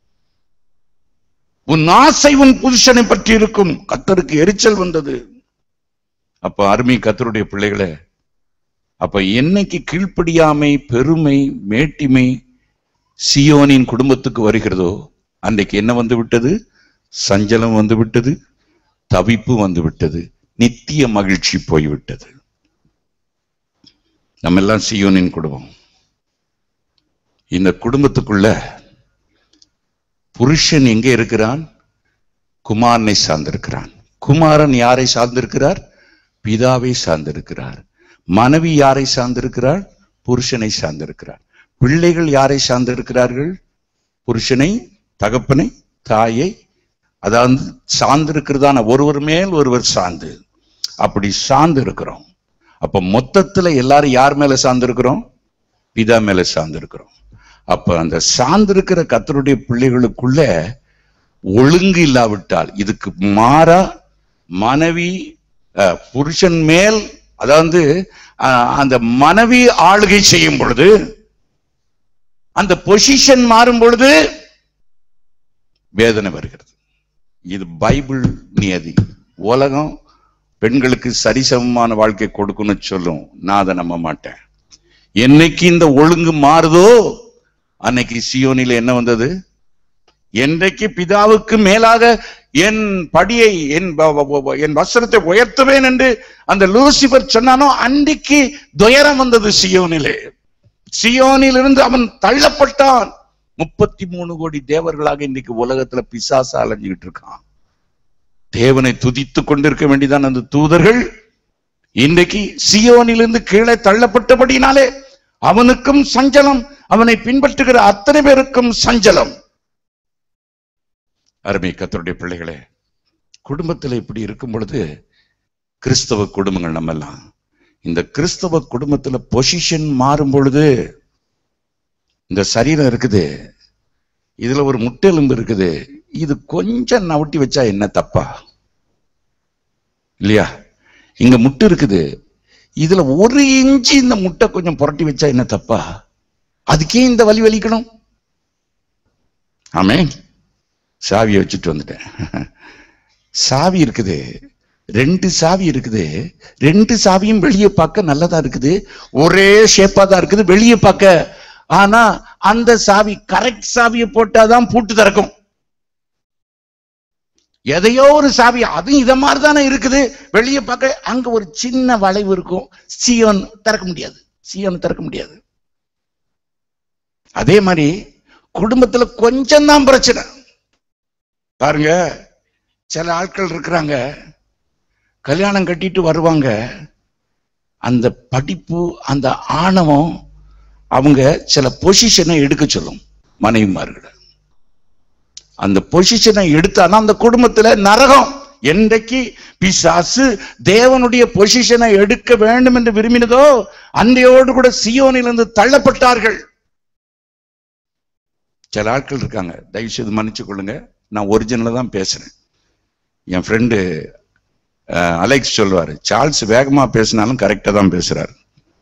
Speaker 2: உன் ஆசை உன் புருஷனை பற்றி இருக்கும் கத்தருக்கு எரிச்சல் வந்தது அப்ப அருமை கத்தருடைய பிள்ளைகளே அப்ப என்னைக்கு கீழ்ப்படியாமை பெருமை மேட்டிமை சியோனின் குடும்பத்துக்கு வருகிறதோ அன்றைக்கு என்ன வந்து விட்டது சஞ்சலம் வந்து விட்டது தவிப்பு வந்து விட்டது நித்திய மகிழ்ச்சி போய்விட்டது நம்ம எல்லாம் சியோனின் குடும்பம் இந்த குடும்பத்துக்குள்ள புருஷன் எங்கே இருக்கிறான் குமாரனை சார்ந்திருக்கிறான் குமாரன் யாரை சார்ந்திருக்கிறார் பிதாவை சார்ந்திருக்கிறார் மனைவி யாரை சார்ந்திருக்கிறார் புருஷனை சார்ந்திருக்கிறார் பிள்ளைகள் யாரை சார்ந்திருக்கிறார்கள் புருஷனை தகப்பனை தாயை அதாவது சார்ந்திருக்கிறதான ஒருவர் மேல் ஒருவர் சார்ந்து அப்படி சார்ந்து இருக்கிறோம் அப்ப மொத்தத்துல எல்லாரும் யார் மேல சார்ந்திருக்கிறோம் பிதா மேல சார்ந்திருக்கிறோம் அப்ப அந்த சார்ந்திருக்கிற கத்தருடைய பிள்ளைகளுக்குள்ள ஒழுங்கு இல்லாவிட்டால் இதுக்கு மாறா மனைவி அஹ், புருஷன் மேல் அதாவது அஹ், அந்த மனைவி ஆளுகை செய்யும் பொழுது அந்த பொசிஷன் மாறும் பொழுது வேதனை வருகிறது இது பைபிள் நியதி உலகம் பெண்களுக்கு சரிசமமான வாழ்க்கை கொடுக்கணும்னு சொல்லும் நான் அதை நம்ப மாட்டேன் என்னைக்கு இந்த ஒழுங்கு மாறுதோ அன்னைக்கு சியோனில என்ன வந்தது என்றைக்கு பிதாவுக்கு மேலாக என் படியை என் வ- வ- வ- என் வஸ்திரத்தை உயர்த்துவேன் என்று அந்த லூசிபர் சொன்னானோ அன்றைக்கு துயரம் வந்தது சியோனிலே சியோனில் இருந்து அவன் தள்ளப்பட்டான் முப்பத்தி மூணு கோடி தேவர்களாக இன்னைக்கு உலகத்துல பிசாசா அலைஞ்சுக்கிட்டு இருக்கான் தேவனை துதித்துக் கொண்டிருக்க வேண்டியதான் அந்த தூதர்கள் இன்றைக்கு சியோனிலிருந்து கீழே தள்ளப்பட்டபடினாலே அவனுக்கும் சஞ்சலம் அவனை பின்பற்றுகிற அத்தனை பேருக்கும் சஞ்சலம் அருமை கத்தருடைய பிள்ளைகளே குடும்பத்தில் இப்படி இருக்கும் பொழுது கிறிஸ்தவ குடும்பங்கள் நம்ம எல்லாம் இந்த கிறிஸ்தவ குடும்பத்துல பொசிஷன் மாறும் பொழுது இந்த சரீரம் இருக்குது இதுல ஒரு முட்டெலும்பு இருக்குது இது கொஞ்சம் நவட்டி வச்சா என்ன தப்பா இல்லையா இங்க முட்டை இருக்குது இதுல ஒரு இன்ச்சு இந்த முட்டை கொஞ்சம் புரட்டி வச்சா என்ன தப்பா அதுக்கே இந்த வலி வலிக்கணும் ஆமே சாவியை வச்சுட்டு வந்துட்டேன் சாவி இருக்குது ரெண்டு சாவி இருக்குது ரெண்டு சாவியும் வெளியே பார்க்க நல்லதா இருக்குது ஒரே ஷேப்பா தான் இருக்குது வெளியே பார்க்க ஆனா அந்த சாவி கரெக்ட் சாவியை போட்டாதான் பூட்டு திறக்கும் எதையோ ஒரு சாவி அதுவும் இத மாதிரி தானே இருக்குது வெளியே பார்க்க அங்க ஒரு சின்ன வளைவு இருக்கும் சியோன் திறக்க முடியாது சியோன் திறக்க முடியாது அதே மாதிரி குடும்பத்துல கொஞ்சம் தான் பிரச்சனை பாருங்க சில ஆட்கள் இருக்கிறாங்க கல்யாணம் கட்டிட்டு வருவாங்க அந்த படிப்பு அந்த ஆணவம் அவங்க சில பொசிஷனை எடுக்க சொல்லும் மனைவிமார்களை அந்த பொசிஷனை எடுத்தானா அந்த குடும்பத்துல நரகம் என்றைக்கு பிசாசு தேவனுடைய பொசிஷனை எடுக்க வேண்டும் என்று விரும்பினதோ அன்றையோடு கூட சியோனிலிருந்து தள்ளப்பட்டார்கள் சில ஆட்கள் இருக்காங்க தயவு செய்து மன்னிச்சு கொள்ளுங்க நான் ஒரிஜினலா தான் பேசுறேன் என் ஃப்ரெண்டு அலெக்ஸ் சொல்வாரு சார்ல்ஸ் வேகமா பேசினாலும் கரெக்டா தான் பேசுறாரு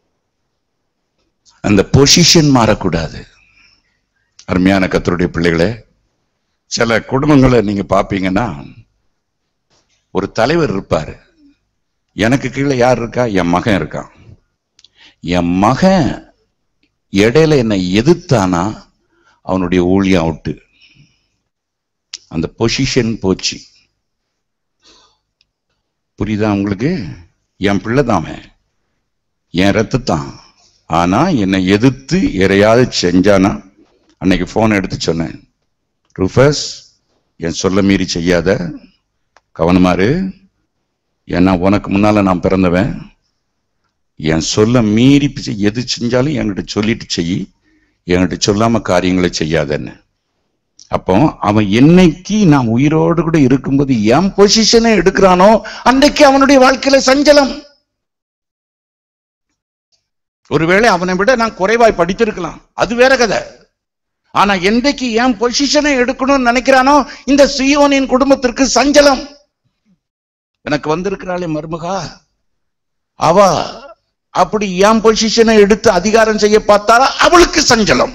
Speaker 2: அந்த பொசிஷன் மாறக்கூடாது அருமையான கத்தருடைய பிள்ளைகளே சில குடும்பங்களை நீங்க பாப்பீங்கன்னா ஒரு தலைவர் இருப்பாரு எனக்கு கீழே யார் இருக்கா என் மகன் இருக்கான் என் மகன் இடையில என்னை எதிர்த்தானா அவனுடைய ஊழியம் அவுட்டு அந்த பொசிஷன் போச்சு புரியுதா உங்களுக்கு என் பிள்ளை தான் அவன் என் ரத்தத்தான் ஆனா என்னை எதிர்த்து எதையாவது செஞ்சானா அன்னைக்கு போன் எடுத்து சொன்னேன் ரூஃபஸ் என் சொல்ல மீறி செய்யாத கவனமாரு ஏன்னா உனக்கு முன்னால நான் பிறந்தவன் என் சொல்ல மீறி செய்- எது செஞ்சாலும் என்கிட்ட சொல்லிட்டு செய் என்கிட்ட சொல்லாம காரியங்களை செய்யாதன்னு அப்போ அவன் என்னைக்கு நான் உயிரோடு கூட இருக்கும்போது என் பொசிஷனை எடுக்கிறானோ அன்னைக்கு அவனுடைய வாழ்க்கையில சஞ்சலம் ஒருவேளை அவனை விட நான் குறைவாய் படித்திருக்கலாம் அது வேற கதை ஆனா என்றைக்கு என் பொசிஷனை எடுக்கணும்னு நினைக்கிறானோ இந்த சியோனின் குடும்பத்திற்கு சஞ்சலம் எனக்கு வந்திருக்கிறாளே மருமகா அவ அப்படி என் பொசிஷனை எடுத்து அதிகாரம் செய்ய பார்த்தாரா அவளுக்கு சஞ்சலம்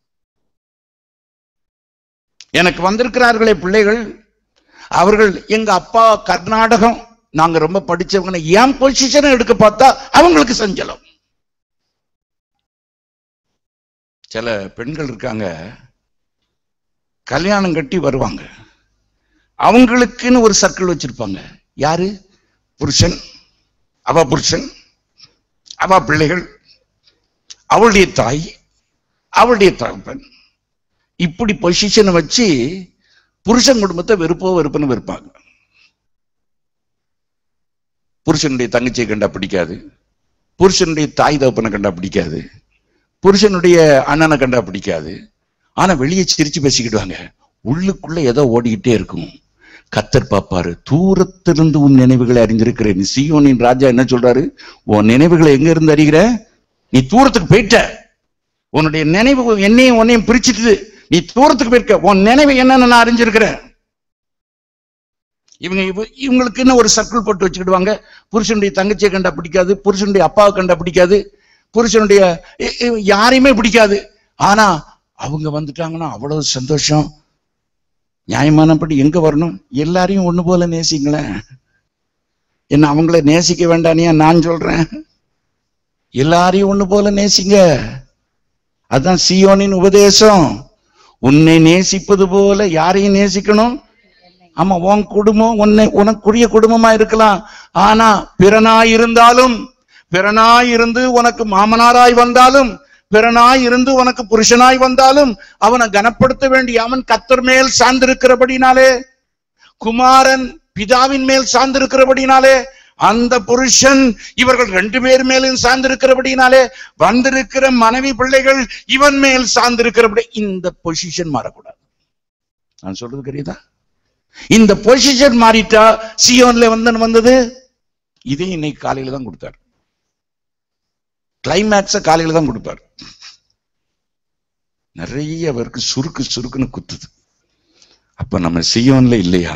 Speaker 2: எனக்கு வந்திருக்கிறார்களே பிள்ளைகள் அவர்கள் எங்க அப்பா கர்நாடகம் நாங்க ரொம்ப படிச்சவங்க என் பொசிஷனை எடுக்க பார்த்தா அவங்களுக்கு சஞ்சலம் சில பெண்கள் இருக்காங்க கல்யாணம் கட்டி வருவாங்க அவங்களுக்குன்னு ஒரு சர்க்கிள் வச்சிருப்பாங்க யாரு புருஷன் அவ புருஷன் அவ பிள்ளைகள் அவளுடைய தாய் அவளுடைய தகப்பன் இப்படி பொசிஷனை வச்சு புருஷன் குடும்பத்தை வெறுப்போ வெறுப்புன்னு வெறுப்பாங்க புருஷனுடைய தங்கச்சியை கண்டா பிடிக்காது புருஷனுடைய தாய் தகப்பனை கண்டா பிடிக்காது புருஷனுடைய அண்ணனை கண்டா பிடிக்காது ஆனா வெளியே சிரிச்சு பேசிக்கிடுவாங்க உள்ளுக்குள்ள ஏதோ ஓடிக்கிட்டே இருக்கும் கத்தர் பாப்பாரு தூரத்திலிருந்து உன் நினைவுகளை அறிந்திருக்கிறேன் சியோனின் ராஜா என்ன சொல்றாரு உன் நினைவுகளை எங்க இருந்து அறிகிற நீ தூரத்துக்கு போயிட்ட உன்னுடைய நினைவு என்னையும் உன்னையும் பிரிச்சிட்டு நீ தூரத்துக்கு போயிருக்க உன் நினைவு என்னன்னு நான் அறிஞ்சிருக்கிறேன் இவங்க இவ- இவங்களுக்குன்னு ஒரு சர்க்கிள் போட்டு வச்சுக்கிடுவாங்க புருஷனுடைய தங்கச்சியை கண்டா பிடிக்காது புருஷனுடைய அப்பாவை கண்டா பிடிக்காது புருஷனுடைய இ- இ- யாரையுமே பிடிக்காது ஆனா அவங்க வந்துட்டாங்கன்னா அவ்வளவு சந்தோஷம் நியாயமானபடி எங்க வரணும் எல்லாரையும் ஒண்ணு போல நேசிங்களேன் என்ன அவங்கள நேசிக்க வேண்டானியா நான் சொல்றேன் எல்லாரையும் ஒண்ணு போல நேசிங்க அதான் சியோனின் உபதேசம் உன்னை நேசிப்பது போல யாரையும் நேசிக்கணும் ஆமா உன் குடும்பம் உன்னை உனக்குரிய குடும்பமா இருக்கலாம் ஆனா பிறனாய் இருந்தாலும் பிறனாய் இருந்து உனக்கு மாமனாராய் வந்தாலும் பிறனாய் இருந்து உனக்கு புருஷனாய் வந்தாலும் அவனை கனப்படுத்த வேண்டிய அவன் கத்தர் மேல் சார்ந்திருக்கிறபடினாலே குமாரன் பிதாவின் மேல் சார்ந்திருக்கிறபடினாலே அந்த புருஷன் இவர்கள் ரெண்டு பேர் மேலும் சார்ந்திருக்கிறபடினாலே வந்திருக்கிற மனைவி பிள்ளைகள் இவன் மேல் சார்ந்திருக்கிறபடி இந்த பொசிஷன் மாறக்கூடாது நான் சொல்றது தெரியுதா இந்த பொசிஷன் மாறிட்டா சியோன்ல வந்து வந்தது இதே இன்னைக்கு காலையில தான் கொடுத்தார் கிளைமேக்ஸ காலையில தான் கொடுப்பார் நிறைய அவருக்கு சுருக்கு சுருக்குன்னு குத்துது அப்ப நம்ம சியோன்ல இல்லையா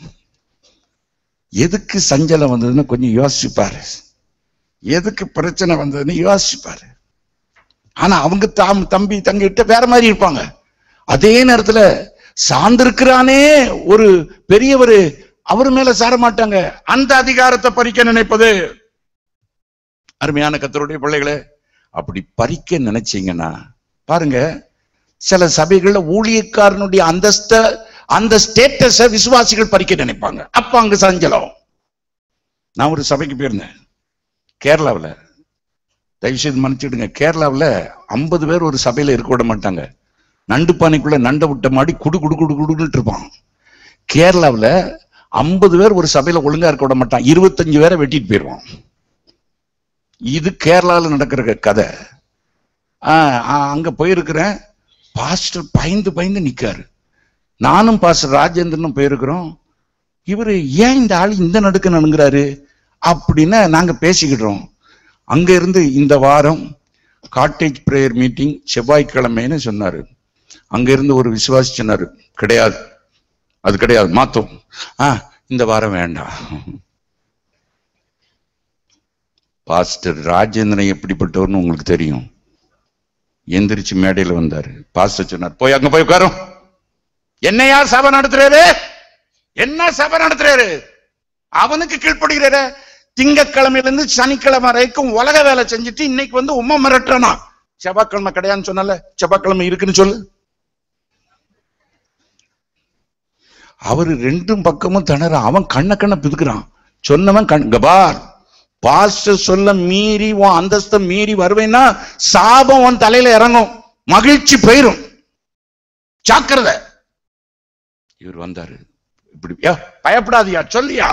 Speaker 2: எதுக்கு சஞ்சலம் வந்ததுன்னு கொஞ்சம் யோசிச்சுப்பாரு எதுக்கு பிரச்சனை வந்ததுன்னு யோசிச்சுப்பாரு ஆனா அவங்க தாம் தம்பி தங்கிட்ட வேற மாதிரி இருப்பாங்க அதே நேரத்துல சார்ந்திருக்கிறானே ஒரு பெரியவர் அவர் மேல சார மாட்டாங்க அந்த அதிகாரத்தை பறிக்க நினைப்பது அருமையான கத்தருடைய பிள்ளைகளே அப்படி பறிக்க நினைச்சீங்கன்னா பாருங்க சில சபைகள்ல ஊழியக்காரனுடைய அந்தஸ்த அந்த ஸ்டேட்டஸ விசுவாசிகள் பறிக்க நினைப்பாங்க அப்ப அங்க சஞ்சலம் நான் ஒரு சபைக்கு போயிருந்தேன் கேரளாவுல தயவு செய்து மன்னிச்சுடுங்க கேரளாவுல ஐம்பது பேர் ஒரு சபையில இருக்க விட மாட்டாங்க நண்டு பானைக்குள்ள நண்டை விட்ட மாடி குடு குடு குடு குடுன்னு இருப்பான் கேரளாவுல ஐம்பது பேர் ஒரு சபையில ஒழுங்கா இருக்க விட மாட்டான் இருபத்தஞ்சு பேரை வெட்டிட்டு போயிடுவான் இது கேரளால நடக்கிற கதை ஆஹ் ஆஹ் அங்க போயிருக்கிறேன் பாஸ்டர் பயந்து பயந்து நிக்காரு நானும் பாஸ்டர் ராஜேந்திரனும் போயிருக்கிறோம் இவரு ஏன் இந்த ஆள் இந்த நடுக்க நடுங்கிறாரு அப்படின்னு நாங்க பேசிக்கிட்டோம் அங்க இருந்து இந்த வாரம் காட்டேஜ் பிரேயர் மீட்டிங் செவ்வாய்க்கிழமைன்னு சொன்னாரு அங்க இருந்து ஒரு விசுவாசி சொன்னாரு கிடையாது அது கிடையாது மாத்தோம் ஆ இந்த வாரம் வேண்டாம் பாஸ்டர் ராஜேந்திரன் எப்படிப்பட்டவர்னு உங்களுக்கு தெரியும் எந்திரிச்சு மேடையில வந்தாரு பாஸ்டர் சொன்னார் போய் அங்க போய் உட்காரும் என்ன யார் சபை நடத்துறாரு என்ன சபை நடத்துறாரு அவனுக்கு கீழ்ப்படுகிறாரு திங்கக்கிழமையில இருந்து சனிக்கிழமை வரைக்கும் உலக வேலை செஞ்சுட்டு இன்னைக்கு வந்து உம்மை மிரட்டுறானா செவ்வாய்க்கிழமை கிடையாதுன்னு சொன்னல செவ்வாய்க்கிழமை இருக்குன்னு சொல்லு அவரு ரெண்டும் பக்கமும் திணற அவன் கண்ண கண்ண பிதுக்குறான் சொன்னவன் கண் கபார் பாஸ்டர் சொல்ல மீறி உன் அந்தஸ்தை மீறி வருவேன்னா சாபம் உன் தலையில இறங்கும் மகிழ்ச்சி போயிரும் ஜாக்கிரதை இவர் வந்தாரு இப்படி "யா, பயப்படாதியா சொல்லியா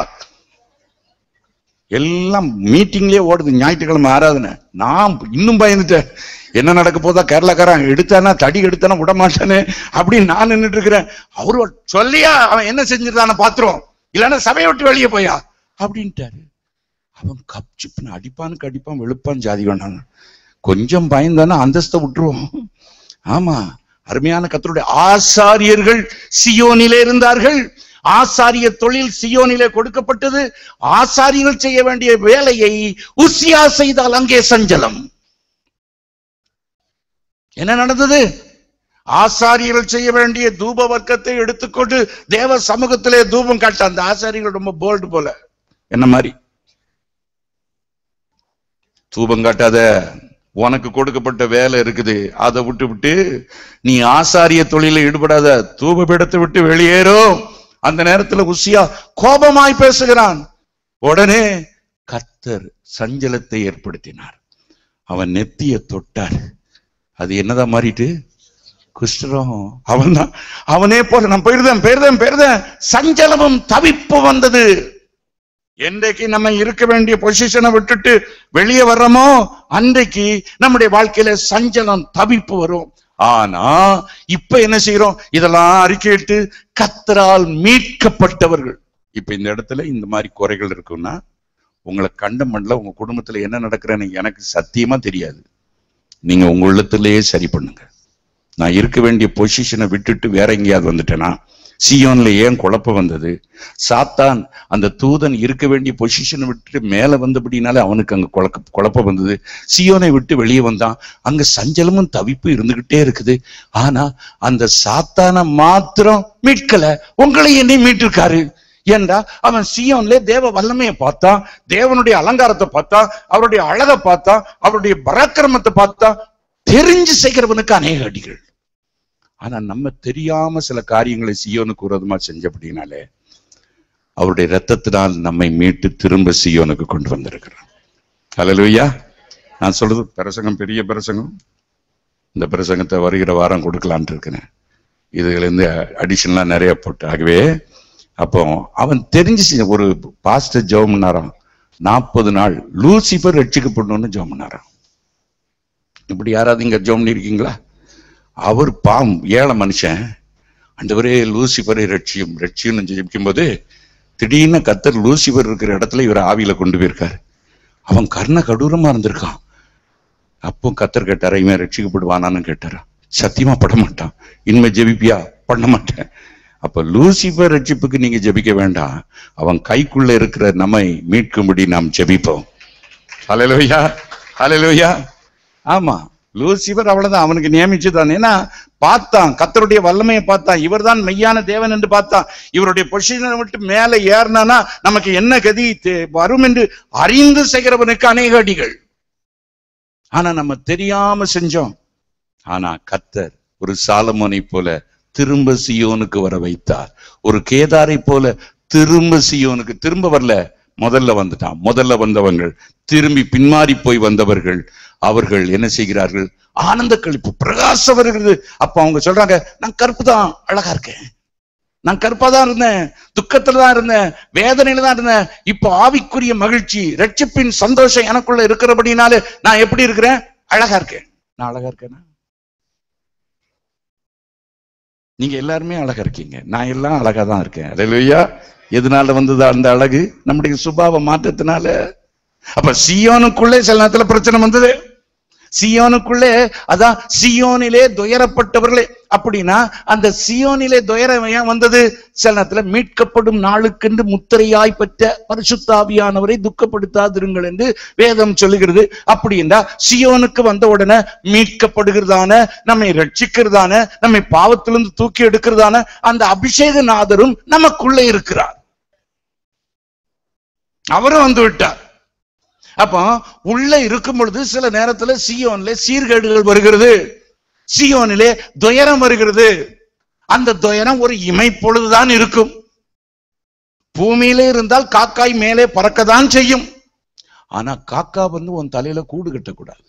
Speaker 2: எல்லாம் மீட்டிங்லயே ஓடுது ஞாயிற்றுக்கிழமை ஆராதனை நான் இன்னும் பயந்துட்டேன் என்ன நடக்க போதா கேரளாக்காரன் எடுத்தானா தடி எடுத்தானா விட மாட்டானே அப்படின்னு நான் நின்னுட்டு இருக்கிறேன் அவரு சொல்லியா அவன் என்ன செஞ்சிருந்தான பாத்துருவோம் இல்லைன்னா சபையை விட்டு வெளியே போயா அப்படின்ட்டாரு அவன் கப்சிப்புன்னு அடிப்பானுக்கு அடிப்பான் வெளுப்பான் ஜாதி வேண்டாம் கொஞ்சம் பயந்தானா அந்தஸ்தை விட்டுருவோம் ஆமா அருமையான கத்தருடைய ஆசாரியர்கள் சியோனிலே இருந்தார்கள் ஆசாரிய தொழில் சியோனிலே கொடுக்கப்பட்டது ஆசாரியர்கள் செய்ய வேண்டிய வேலையை உசியா செய்தால் அங்கே சஞ்சலம் என்ன நடந்தது ஆசாரியர்கள் செய்ய வேண்டிய தூப வர்க்கத்தை எடுத்துக்கொண்டு தேவ சமூகத்திலே தூபம் காட்ட அந்த ஆசாரியர்கள் ரொம்ப போல்டு போல என்ன மாதிரி தூபம் காட்டாத உனக்கு கொடுக்கப்பட்ட வேலை இருக்குது அதை விட்டு விட்டு நீ ஆசாரிய தொழில ஈடுபடாத தூபபீடத்தை விட்டு வெளியேறும் அந்த நேரத்துல உசியா கோபமாய் பேசுகிறான் உடனே கர்த்தர் சஞ்சலத்தை ஏற்படுத்தினார் அவன் நெத்திய தொட்டார் அது என்னதான் மாறிட்டு குஷ்டரோகம் அவன் தான் அவனே போல நான் போயிருந்தேன் போயிருந்தேன் போயிருந்தேன் சஞ்சலமும் தவிப்பு வந்தது என்றைக்கு நம்ம இருக்க வேண்டிய பொசிஷனை விட்டுட்டு வெளியே வர்றோமோ அன்றைக்கு நம்முடைய வாழ்க்கையில சஞ்சலம் தவிப்பு வரும் ஆனா இப்ப என்ன செய்யறோம் இதெல்லாம் அறிக்கையிட்டு கத்தரால் மீட்கப்பட்டவர்கள் இப்ப இந்த இடத்துல இந்த மாதிரி குறைகள் இருக்குன்னா உங்களை கண்ட மண்டல உங்க குடும்பத்துல என்ன நடக்கிறேன்னு எனக்கு சத்தியமா தெரியாது நீங்க உங்க உள்ளத்திலேயே சரி பண்ணுங்க நான் இருக்க வேண்டிய பொசிஷனை விட்டுட்டு வேற எங்கேயாவது வந்துட்டேனா சியோன்ல ஏன் குழப்பம் வந்தது சாத்தான் அந்த தூதன் இருக்க வேண்டிய பொசிஷனை விட்டுட்டு மேல வந்தபடினால அவனுக்கு அங்க குழக்க குழப்பம் வந்தது சியோனை விட்டு வெளியே வந்தான் அங்க சஞ்சலமும் தவிப்பு இருந்துகிட்டே இருக்குது ஆனா அந்த சாத்தான மாத்திரம் மீட்கல உங்களை என்னை மீட்டிருக்காரு ஏண்டா அவன் சியோன்ல தேவ வல்லமையை பார்த்தான் தேவனுடைய அலங்காரத்தை பார்த்தான் அவருடைய அழகை பார்த்தான் அவருடைய பராக்கிரமத்தை பார்த்தான் தெரிஞ்சு செய்கிறவனுக்கு அநேக அடிகள் ஆனா நம்ம தெரியாம சில காரியங்களை சியோனுக்கு விரோதமா செஞ்சபடினாலே அவருடைய ரத்தத்தினால் நம்மை மீட்டு திரும்ப சியோனுக்கு கொண்டு வந்திருக்கிறார் ஹalleluya நான் சொல்றது பிரசங்கம் பெரிய பிரசங்கம் இந்த பிரசங்கத்தை வருகிற வாரம் கொடுக்கலான்ட்டு இருக்கிறேன் இதுல இருந்து அடிஷனலா நிறைய போட்டு ஆகவே அப்போ அவன் தெரிஞ்சு செஞ்ச- ஒரு பாஸ்டர் ஜெபம் பண்ணாராம் நாற்பது நாள் லூசிபர் ரட்சிக்கப்படணும்னு ஜெபம் பண்ணாராம் இப்படி யாராவது இங்க ஜெபம் பண்ணிருக்கீங்களா அவர் பாம் ஏழை மனுஷன் ஆண்டவரே லூசிபரை ரட்சியும் ரட்சியும் ஜெபிக்கும் போது திடீர்னு கத்தர் லூசிபர் இருக்கிற இடத்துல இவர் ஆவியில கொண்டு போயிருக்காரு அவன் கர்ண கடூரமா இருந்திருக்கான் அப்போ கத்தர் கேட்டாரா இவன் ரட்சிக்கப்படுவானான்னு கேட்டாரா சத்தியமா பட மாட்டான் இனிமே ஜெபிப்பியா பண்ண மாட்டேன் அப்ப லூசிபர் ரட்சிப்புக்கு நீங்க ஜெபிக்க வேண்டாம் அவன் கைக்குள்ள இருக்கிற நம்மை மீட்கும்படி நாம் ஜெபிப்போம் ஹalleluya ஹalleluya ஆமா லூசிபர் அவ்வளவுதான் அவனுக்கு நியமிச்சுதான் ஏன்னா பார்த்தான் கத்தருடைய வல்லமையை பார்த்தான் இவர்தான் மெய்யான தேவன் என்று பார்த்தான் இவருடைய பொசிஷனை விட்டு மேலே ஏறினானா நமக்கு என்ன கதி தே- வரும் என்று அறிந்து செய்கிறவனுக்கு அநேக அடிகள் ஆனா நம்ம தெரியாம செஞ்சோம் ஆனா கத்தர் ஒரு சாலமோனை போல திரும்ப சியோனுக்கு வர வைத்தார் ஒரு கேதாரை போல திரும்ப சியோனுக்கு திரும்ப வரல முதல்ல வந்துட்டான் முதல்ல வந்தவங்கள் திரும்பி பின்மாறி போய் வந்தவர்கள் அவர்கள் என்ன செய்கிறார்கள் ஆனந்த கழிப்பு பிரகாசம் வருகிறது அப்ப அவங்க சொல்றாங்க நான் கருப்பு தான் அழகா இருக்கேன் நான் கருப்பா தான் இருந்தேன் துக்கத்துல தான் இருந்தேன் வேதனையில தான் இருந்தேன் இப்போ ஆவிக்குரிய மகிழ்ச்சி ரட்சிப்பின் சந்தோஷம் எனக்குள்ள இருக்கிறபடினால நான் எப்படி இருக்கிறேன் அழகா இருக்கேன் நான் அழகா இருக்கேனா நீங்க எல்லாருமே அழகா இருக்கீங்க நான் எல்லாம் அழகா தான் இருக்கேன் அல்லேலூயா எதனால வந்தது அந்த அழகு நம்முடைய சுபாவ மாற்றத்தினால அப்ப சியோனுக்குள்ளே சில நேரத்துல பிரச்சனை வந்தது சியோனுக்குள்ளே அதான் சியோனிலே துயரப்பட்டவர்களே அப்படின்னா அந்த சியோனிலே துயரம் ஏன் வந்தது சில நேரத்துல மீட்கப்படும் நாளுக்கென்று முத்திரையாய் பெற்ற பரிசுத்தாவியானவரை துக்கப்படுத்தாதிருங்கள் என்று வேதம் சொல்லுகிறது அப்படின்னா சியோனுக்கு வந்த உடனே மீட்கப்படுகிறதான நம்மை ரட்சிக்கிறதான நம்மை பாவத்திலிருந்து தூக்கி எடுக்கிறதான அந்த அபிஷேக நாதரும் நமக்குள்ளே இருக்கிறார் அவரும் வந்து விட்டார் அப்போ உள்ள இருக்கும் பொழுது சில நேரத்துல சியோன்ல சீர்கேடுகள் வருகிறது சியோனிலே துயரம் வருகிறது அந்த துயரம் ஒரு இமை பொழுதுதான் இருக்கும் பூமியிலே இருந்தால் காக்காய் மேலே பறக்கத்தான் செய்யும் ஆனா காக்கா வந்து உன் தலையில கூடு கட்டக்கூடாது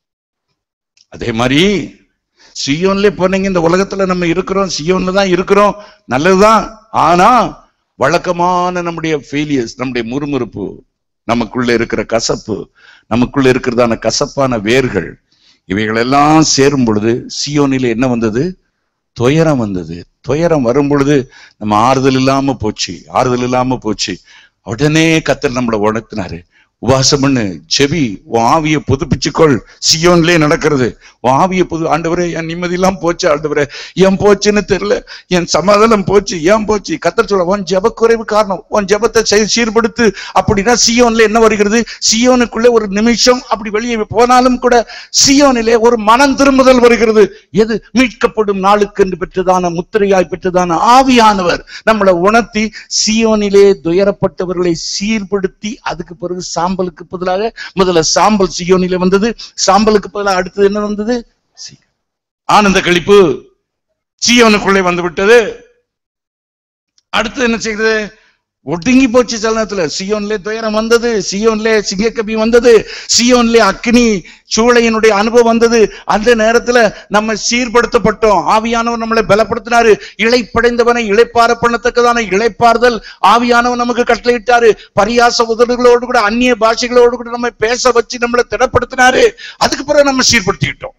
Speaker 2: அதே மாதிரி சியோன்ல போனீங்க இந்த உலகத்துல நம்ம இருக்கிறோம் சியோன்ல தான் இருக்கிறோம் நல்லதுதான் ஆனா வழக்கமான நம்முடைய ஃபெயிலியர்ஸ் நம்முடைய முறுமுறுப்பு நமக்குள்ள இருக்கிற கசப்பு நமக்குள்ள இருக்கிறதான கசப்பான வேர்கள் இவைகள் எல்லாம் சேரும் பொழுது சியோனில என்ன வந்தது துயரம் வந்தது துயரம் வரும் பொழுது நம்ம ஆறுதல் இல்லாம போச்சு ஆறுதல் இல்லாம போச்சு உடனே கத்தர் நம்மளை உணர்த்தினாரு உபாசம் பண்ணு செவி உன் ஆவியை புதுப்பிச்சுக்கொள் சியோன்லயே நடக்கிறது உன் ஆவியை புது ஆண்டவரே என் நிம்மதி எல்லாம் போச்சு ஆண்டவரே ஏன் போச்சுன்னு தெரியல என் சமாதானம் போச்சு ஏன் போச்சு கத்தர் சொல்ல உன் ஜெப குறைவு காரணம் உன் ஜெபத்தை செய்- சீர்படுத்து அப்படின்னா சியோன்ல என்ன வருகிறது சியோனுக்குள்ளே ஒரு நிமிஷம் அப்படி வெளியே போனாலும் கூட சியோனிலே ஒரு மனம் திரும்புதல் வருகிறது எது மீட்கப்படும் நாளுக்கு என்று பெற்றதான முத்திரையாய் பெற்றதான ஆவியானவர் நம்மளை உணர்த்தி சியோனிலே துயரப்பட்டவர்களை சீர்படுத்தி அதுக்கு பிறகு சாம்பலுக்கு பதிலாக முதல்ல சாம்பல் சியோனிலே வந்தது சாம்பலுக்கு பதிலாக அடுத்தது என்ன வந்தது சி- ஆனந்த கழிப்பு சியோனுக்குள்ளே வந்து விட்டது அடுத்து என்ன செய்யுது ஒடுங்கி போச்சு சில நேரத்துல சியோன்லே துயரம் வந்தது சியோன்லே சிங்கக்கபி வந்தது சியோன்லே அக்னி சூளையினுடைய அனுபவம் வந்தது அந்த நேரத்துல நம்ம சீர்படுத்தப்பட்டோம் ஆவியானவர் நம்மளை பலப்படுத்தினாரு இளைப்படைந்தவனை இளைப்பார பண்ணத்தக்கதான இளைப்பாறுதல் ஆவியானவர் நமக்கு கட்டளையிட்டாரு பரியாச உதடுகளோடு கூட அந்நிய பாஷைகளோடு கூட நம்ம பேச வச்சு நம்மளை திடப்படுத்தினாரு அதுக்கு பிறகு நம்ம சீர்படுத்திக்கிட்டோம்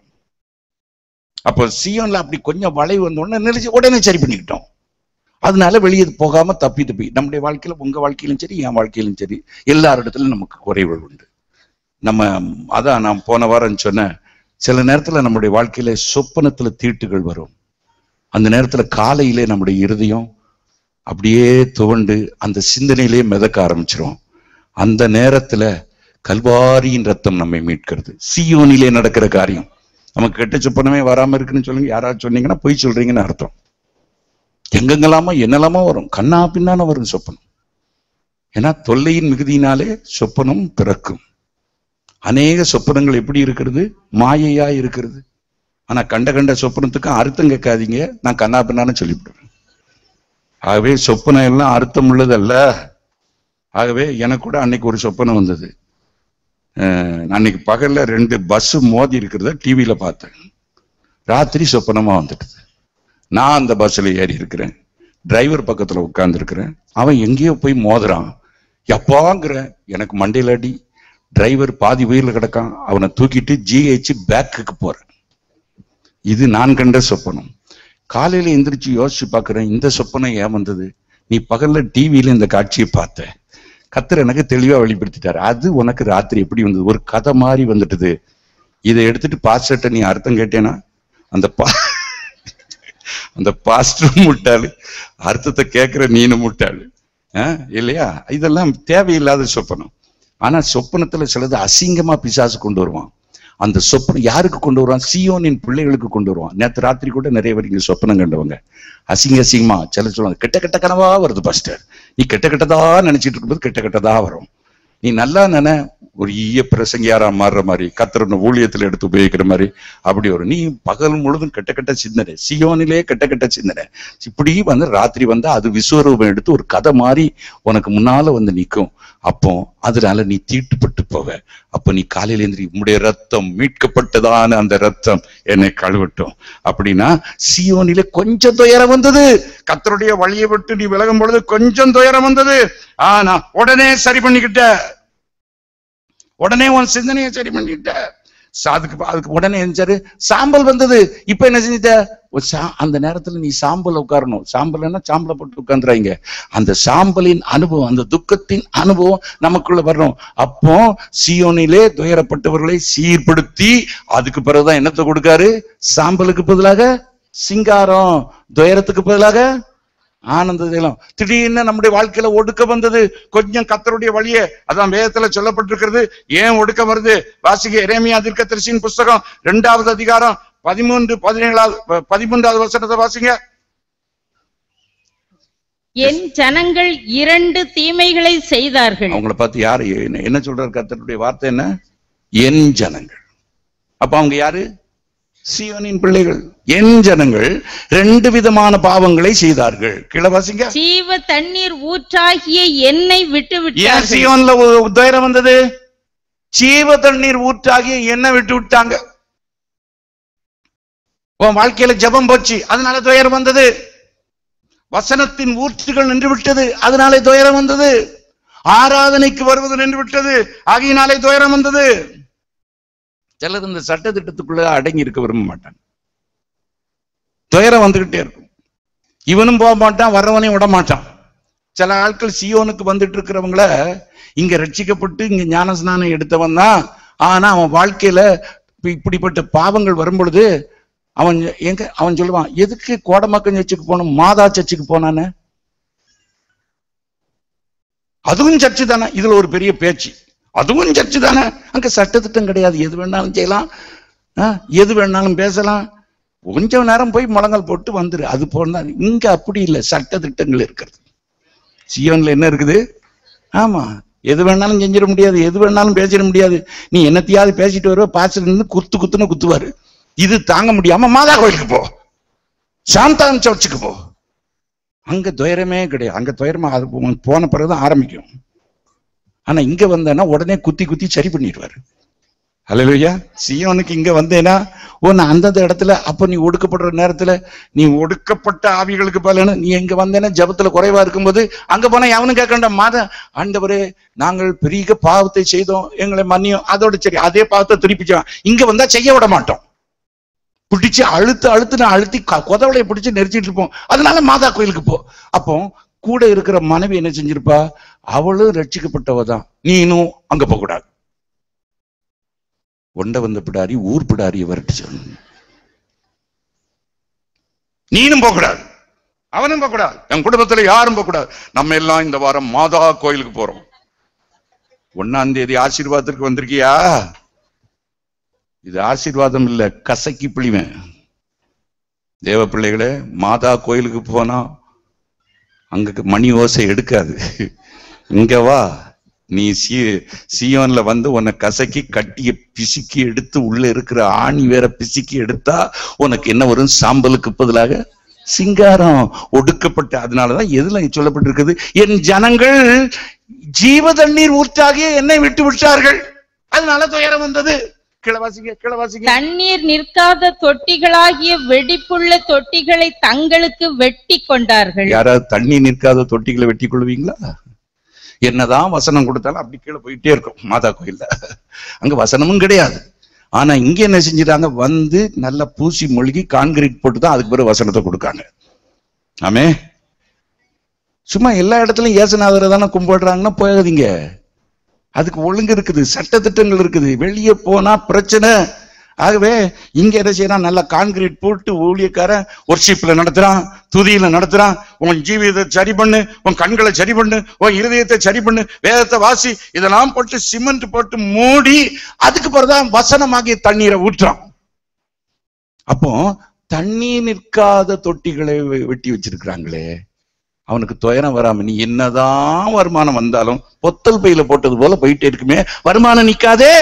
Speaker 2: அப்போ சியோன்ல அப்படி கொஞ்சம் வளைவு வந்த உடனே நினைச்சு உடனே சரி பண்ணிக்கிட்டோம் அதனால வெளியே போகாம தப்பி தப்பி நம்முடைய வாழ்க்கையில உங்க வாழ்க்கையிலும் சரி என் வாழ்க்கையிலும் சரி எல்லாரிடத்திலும் நமக்கு குறைவுகள் உண்டு நம்ம அதான் நான் போன வாரம் சொன்னேன் சில நேரத்துல நம்முடைய வாழ்க்கையில சொப்பனத்துல தீட்டுகள் வரும் அந்த நேரத்துல காலையிலே நம்முடைய இருதயம் அப்படியே துவண்டு அந்த சிந்தனையிலே மிதக்க ஆரம்பிச்சிரும் அந்த நேரத்துல கல்வாரியின் ரத்தம் நம்மை மீட்கிறது சியோனிலே நடக்கிற காரியம் நமக்கு கெட்ட சொப்பனமே வராம இருக்குன்னு சொல்லுங்க யாராவது சொன்னீங்கன்னா பொய் சொல்றீங்கன்னு அர்த்தம் எங்கெங்கெல்லாமோ என்னெல்லாமோ வரும் கண்ணா பின்னான வரும் சொப்பனம் ஏன்னா தொல்லையின் மிகுதியினாலே சொப்பனம் பிறக்கும் அநேக சொப்பனங்கள் எப்படி இருக்கிறது மாயையா இருக்கிறது ஆனா கண்ட கண்ட சொப்பனத்துக்கு அர்த்தம் கேட்காதீங்க நான் கண்ணா பின்னான்னு சொல்லிவிடுவேன் ஆகவே சொப்பனம் எல்லாம் அர்த்தம் உள்ளதல்ல ஆகவே எனக்கு கூட அன்னைக்கு ஒரு சொப்பனம் வந்தது அஹ் அன்னைக்கு பகல்ல ரெண்டு பஸ் மோதி இருக்கிறத டிவியில பார்த்தேன் ராத்திரி சொப்பனமா வந்துடுது நான் அந்த பஸ்ல ஏறி இருக்கிறேன் டிரைவர் பக்கத்துல உட்கார்ந்து இருக்கிறேன் அவன் எங்கேயோ போய் மோதுறான் எப்பாங்கிற எனக்கு மண்டையில அடி டிரைவர் பாதி உயிர்ல கிடக்கான் அவனை தூக்கிட்டு ஜிஹெச் பேக்குக்கு போறேன் இது நான் கண்ட சொப்பனம் காலையில எந்திரிச்சு யோசிச்சு பார்க்கிறேன் இந்த சொப்பனம் ஏன் வந்தது நீ பகல்ல டிவியில இந்த காட்சியை பார்த்த கத்தர் எனக்கு தெளிவா வெளிப்படுத்திட்டாரு அது உனக்கு ராத்திரி எப்படி வந்தது ஒரு கதை மாதிரி வந்துட்டுது இதை எடுத்துட்டு பாஸ்டர்ட்ட நீ அர்த்தம் கேட்டேனா அந்த பா அந்த பாஸ்டர் முட்டாளு அர்த்தத்தை கேட்கிற நீனு முட்டாளு ஆ, இல்லையா இதெல்லாம் தேவையில்லாத சொப்பனம் ஆனா சொப்பனத்துல சிலது அசிங்கமா பிசாசு கொண்டு வருவான் அந்த சொப்பனம் யாருக்கு கொண்டு வருவான் சியோனின் பிள்ளைகளுக்கு கொண்டு வருவான் நேத்து ராத்திரி கூட நிறைய பேர் இங்க சொப்பனம் கண்டவங்க அசிங்க அசிங்கமா சில சொல்லுவாங்க கெட்ட கெட்ட கனவா வருது பாஸ்டர் நீ கெட்ட கெட்டதா நினைச்சிட்டு இருக்கும்போது கெட்ட கெட்டதா வரும் நீ நல்லா நினை ஒரு ஈய பிரசங்கியாரா மாறுற மாதிரி கத்திர ஊழியத்துல எடுத்து உபயோகிக்கிற மாதிரி அப்படி ஒரு நீ பகல் முழுதும் கெட்ட கெட்ட சிந்தனை சியோனிலே கெட்ட கெட்ட சிந்தனை இப்படி வந்து ராத்திரி வந்தா அது விஸ்வரூபம் எடுத்து ஒரு கதை மாதிரி உனக்கு முன்னால வந்து நிக்கும் அப்போ அதனால நீ தீட்டுப்பட்டு போவ அப்ப நீ காலையில எந்திரி உம்முடைய ரத்தம் மீட்கப்பட்டதான அந்த ரத்தம் என்னை கழுவட்டும் அப்படின்னா சியோனிலே கொஞ்சம் துயரம் வந்தது கத்தருடைய வழியை விட்டு நீ விலகும் பொழுது கொஞ்சம் துயரம் வந்தது ஆனா உடனே சரி பண்ணிக்கிட்ட உடனே உன் சிந்தனையை சரி பண்ணிட்ட சா- அதுக்கு அதுக்கு உடனே எஞ்சாரு சாம்பல் வந்தது இப்ப என்ன செஞ்சிட்ட ஒரு சா- அந்த நேரத்துல நீ சாம்பல் உட்காரணும் சாம்பல்னா சாம்பலை போட்டு உட்காந்துறாங்க அந்த சாம்பலின் அனுபவம் அந்த துக்கத்தின் அனுபவம் நமக்குள்ள வரணும் அப்போ சியோனிலே துயரப்பட்டவர்களை சீர்படுத்தி அதுக்கு பிறகுதான் என்னத்தை கொடுக்காரு சாம்பலுக்கு பதிலாக சிங்காரம் துயரத்துக்கு பதிலாக ஆனந்த தைலம் திடீர்னு நம்முடைய வாழ்க்கையில ஒடுக்க வந்தது கொஞ்சம் கத்தருடைய வழியே அதான் வேதத்துல சொல்லப்பட்டிருக்கிறது ஏன் ஒடுக்க வருது வாசிக்க எரேமியா தீர்க்கதரிசியின் புஸ்தகம் இரண்டாவது அதிகாரம் பதிமூன்று பதினேழாவது ப- பதிமூன்றாவது வசனத்தை வாசிங்க
Speaker 4: என் ஜனங்கள் இரண்டு தீமைகளை செய்தார்கள்
Speaker 2: அவங்கள பார்த்து யாரு என்ன- என்ன சொல்றாரு கத்தருடைய வார்த்தை என்ன என் ஜனங்கள் அப்ப அவங்க யாரு சியோனின் பிள்ளைகள் என் ஜனங்கள் ரெண்டு விதமான பாவங்களை செய்தார்கள் கீழே வாசிங்க
Speaker 4: ஜீவ தண்ணீர் ஊற்றாகிய என்னை விட்டு
Speaker 2: ஏன்
Speaker 4: விட்டார்கள்
Speaker 2: சியோன்ல ஒரு துயரம் வந்தது ஜீவ தண்ணீர் ஊற்றாகி என்ன விட்டு விட்டாங்க உன் வாழ்க்கையில ஜெபம் போச்சு அதனால துயரம் வந்தது வசனத்தின் ஊற்றுகள் நின்று விட்டது அதனாலே துயரம் வந்தது ஆராதனைக்கு வருவது நின்று விட்டது ஆகையினாலே துயரம் வந்தது சிலர் இந்த சட்ட திட்டத்துக்குள்ள அடங்கி இருக்க விரும்ப மாட்டாங்க துயரம் வந்துகிட்டே இருக்கும் இவனும் போக மாட்டான் வர்றவனையும் விட மாட்டான் சில ஆட்கள் சியோனுக்கு வந்துட்டு இருக்கிறவங்கள இங்க ரட்சிக்கப்பட்டு இங்க ஞானஸ்நானம் எடுத்தவன் தான் ஆனா அவன் வாழ்க்கையில இப்ப இப்படிப்பட்ட பாவங்கள் வரும் பொழுது அவன் எங்க அவன் சொல்லுவான் எதுக்கு கோடமாக்கம் சர்ச்சுக்கு போனோம் மாதா சர்ச்சுக்கு போனானே அதுவும் சர்ச்சு தானே இதுல ஒரு பெரிய பேச்சு அதுவும் சர்ச்சு தானே அங்க சட்டத்திட்டம் கிடையாது எது வேணாலும் செய்யலாம் ஆ, எது வேணாலும் பேசலாம் கொஞ்ச நேரம் போய் முழங்கால் போட்டு வந்துரு அது போனா இங்க அப்படி இல்லை சட்ட திட்டங்கள் இருக்கிறது சியோன்ல என்ன இருக்குது ஆமா எது வேணாலும் செஞ்சிட முடியாது எது வேணாலும் பேசிட முடியாது நீ என்னத்தையாவது பேசிட்டு வருவ பாசிட்டு நின்று குத்து குத்துன்னு குத்துவாரு இது தாங்க முடியாம மாதா கோயிலுக்கு போ சாந்தான் சர்ச்சுக்கு போ அங்க துயரமே கிடையாது அங்க துயரமா அது போ- போன பிறகுதான் ஆரம்பிக்கும் ஆனா இங்க வந்தேன்னா உடனே குத்தி குத்தி சரி பண்ணிடுவாரு ஹalleluya சியோனுக்கு இங்க வந்தேனா உன்னை அந்தந்த இடத்துல அப்ப நீ ஒடுக்கப்படுற நேரத்துல நீ ஒடுக்கப்பட்ட ஆவிகளுக்கு பலன்னு நீ எங்க வந்தேன்னா ஜபத்துல குறைவா இருக்கும்போது அங்க போனா எவனும் கேட்கண்ட மாத ஆண்டவரே நாங்கள் பெரிய பாவத்தை செய்தோம் எங்களை மன்னியும் அதோட சரி அதே பாவத்தை திருப்பி செய்வோம். இங்க வந்தா செய்ய விட மாட்டோம் பிடிச்சு அழுத்து அழுத்து நான் அழுத்தி க- குதவளைய பிடிச்சு நெரிச்சிட்டு இருப்போம் அதனால மாதா கோயிலுக்கு போ அப்போ கூட இருக்கிற மனைவி என்ன செஞ்சிருப்பா அவளும் ரட்சிக்கப்பட்டவ தான் நீனும் அங்க போக கூடாது ஒண்ட வந்த பிடாரி ஊர் பிடாரிய வரட்டு சொல்லணும் நீனும் போக கூடாது அவனும் போக கூடாது என் குடும்பத்துல யாரும் போக கூடாது நம்ம எல்லாம் இந்த வாரம் மாதா கோயிலுக்கு போறோம் ஒன்னாம் தேதி ஆசீர்வாதத்திற்கு வந்திருக்கியா இது ஆசீர்வாதம் இல்ல கசக்கி பிழிவேன் தேவ பிள்ளைகளே மாதா கோயிலுக்கு போனா அங்க மணி ஓசை எடுக்காது இங்க வா நீ சி சியோன்ல வந்து உன்னை கசக்கி கட்டிய பிசுக்கி எடுத்து உள்ள இருக்கிற ஆணி வேற பிசுக்கி எடுத்தா உனக்கு என்ன வரும் சாம்பலுக்கு பதிலாக சிங்காரம் ஒடுக்கப்பட்ட அதனாலதான் எதுல சொல்லப்பட்டிருக்குது என் ஜனங்கள் ஜீவ தண்ணீர் ஊற்றாகிய என்னை விட்டு விட்டார்கள் அதனால துயரம் வந்தது கிளவாசிங்க கிளவாசிங்க
Speaker 4: தண்ணீர் நிற்காத தொட்டிகளாகிய வெடிப்புள்ள தொட்டிகளை தங்களுக்கு வெட்டி கொண்டார்கள்
Speaker 2: யாராவது தண்ணி நிற்காத தொட்டிகளை வெட்டி கொள்வீங்களா என்னதான் வசனம் கொடுத்தாலும் அப்படி கீழே போயிட்டே இருக்கும் மாதா கோயில்ல அங்க வசனமும் கிடையாது ஆனா இங்க என்ன செஞ்சுட்டாங்க வந்து நல்லா பூசி மொழிகி கான்கிரீட் போட்டு தான் அதுக்கு பிறகு வசனத்தை கொடுக்காங்க ஆமே சும்மா எல்லா இடத்துலயும் ஏசுநாதரை தானே கும்பிடுறாங்கன்னா போகாதீங்க அதுக்கு ஒழுங்கு இருக்குது சட்ட திட்டங்கள் இருக்குது வெளியே போனா பிரச்சனை ஆகவே இங்க என்ன செய்யறான் நல்லா கான்கிரீட் போட்டு ஊழியக்காரன் ஒர்ஷிப்ல நடத்துறான் துதியில நடத்துறான் உன் ஜீவிதத்தை சரி பண்ணு உன் கண்களை சரி பண்ணு உன் இருதயத்தை சரி பண்ணு வேதத்தை வாசி இதெல்லாம் போட்டு சிமெண்ட் போட்டு மூடி அதுக்கு பிறகுதான் வசனமாகிய தண்ணீரை ஊற்றுறான் அப்போ தண்ணீர் நிற்காத தொட்டிகளை வெ- வெட்டி வச்சிருக்கிறாங்களே அவனுக்கு துயரம் வராம நீ என்னதான் வருமானம் வந்தாலும் பொத்தல் பையில போட்டது போல போயிட்டே இருக்குமே வருமானம் நிக்காதே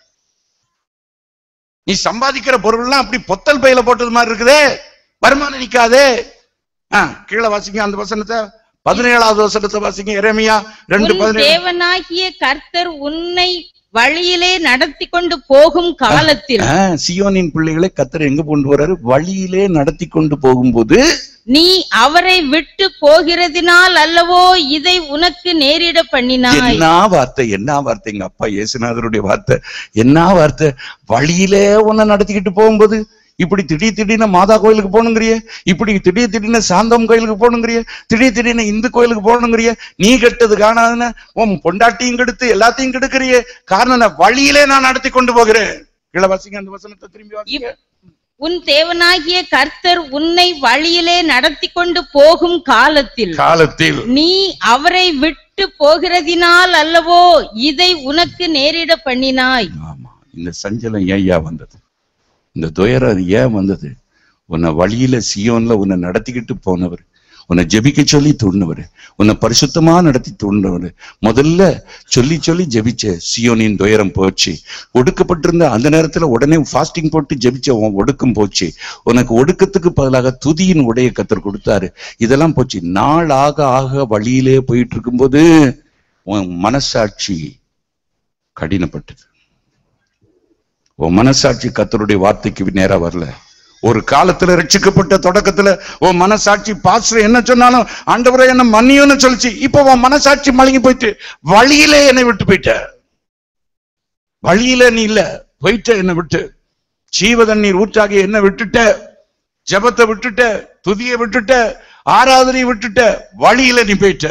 Speaker 2: நீ சம்பாதிக்கிற பொருள்லாம் அப்படி பொத்தல் பையில போட்டது மாதிரி இருக்குதே வருமானம் நிக்காதே ஆ, கீழே வாசிங்க அந்த வசனத்தை பதினேழாவது வசனத்தை வாசிங்க எரேமியா ரெண்டு
Speaker 4: உன்
Speaker 2: பதினேழு
Speaker 4: தேவனாகிய கர்த்தர் உன்னை வழியிலே நடத்தி கொண்டு போகும் காலத்தில்
Speaker 2: ஆ, சியோனின் பிள்ளைகளை கத்தர் எங்க கொண்டு வர்றாரு வழியிலே நடத்தி கொண்டு போகும்போது
Speaker 4: நீ அவரை விட்டு போகிறதினால் அல்லவோ இதை உனக்கு நேரிட பண்ணினாய்
Speaker 2: என்ன வார்த்தை என்ன வார்த்தை எங்க அப்பா இயேசுநாதருடைய வார்த்தை என்ன வார்த்தை வழியிலே உன்னை நடத்திக்கிட்டு போகும்போது இப்படி திடீர் திடீர்னு மாதா கோயிலுக்கு போகணுங்கிறிய இப்படி திடீர் திடீர்னு சாந்தம் கோயிலுக்கு போகணுங்கிறிய திடீர் திடீர்னு இந்து கோயிலுக்கு போகணுங்கிறிய நீ கெட்டது காணாதுன்னு உன் பொண்டாட்டியும் கெடுத்து எல்லாத்தையும் கெடுக்கிறியே காரணம் நான் வழியிலே நான் நடத்தி கொண்டு போகிறேன் இளவாசிங்க அந்த வசனத்தை திரும்பி வாசிங்க
Speaker 4: உன் தேவனாகிய கர்த்தர் உன்னை வழியிலே நடத்தி கொண்டு போகும் காலத்தில்
Speaker 2: காலத்தில்
Speaker 4: நீ அவரை விட்டு போகிறதினால் அல்லவோ இதை உனக்கு நேரிட பண்ணினாய்
Speaker 2: ஆமா இந்த சஞ்சலம் ஏன்யா வந்தது இந்த துயரம் அது ஏன் வந்தது உன்னை வழியில சியோன்ல உன்னை நடத்திக்கிட்டு போனவர் உன்னை ஜெபிக்க சொல்லி தூண்டினவர் உன்னை பரிசுத்தமா நடத்தி தூண்டினவர் முதல்ல சொல்லி சொல்லி ஜெபிச்ச சியோனின் துயரம் போச்சு ஒடுக்கப்பட்டிருந்த அந்த நேரத்துல உடனே ஃபாஸ்டிங் போட்டு ஜெபிச்ச உன் ஒடுக்கம் போச்சு உனக்கு ஒடுக்கத்துக்கு பதிலாக துதியின் உடைய கத்தர் கொடுத்தாரு இதெல்லாம் போச்சு நாள் ஆக ஆக வழியிலே போயிட்டு இருக்கும்போது உன் மனசாட்சி கடினப்பட்டது உன் மனசாட்சி கத்தருடைய வார்த்தைக்கு நேரா வரல ஒரு காலத்துல ரட்சிக்கப்பட்ட தொடக்கத்துல உன் மனசாட்சி பாஸ்டர் என்ன சொன்னாலும் ஆண்டவரே என்ன மன்னியும்னு சொல்லிச்சு இப்போ உன் மனசாட்சி மலங்கி போயிட்டு வழியிலே என்னை விட்டு போயிட்ட வழியில நீ இல்ல போயிட்ட என்னை விட்டு ஜீவ தண்ணீர் ஊற்றாகி என்ன விட்டுட்ட ஜெபத்தை விட்டுட்ட துதியை விட்டுட்ட ஆராதனையை விட்டுட்ட வழியில நீ போயிட்ட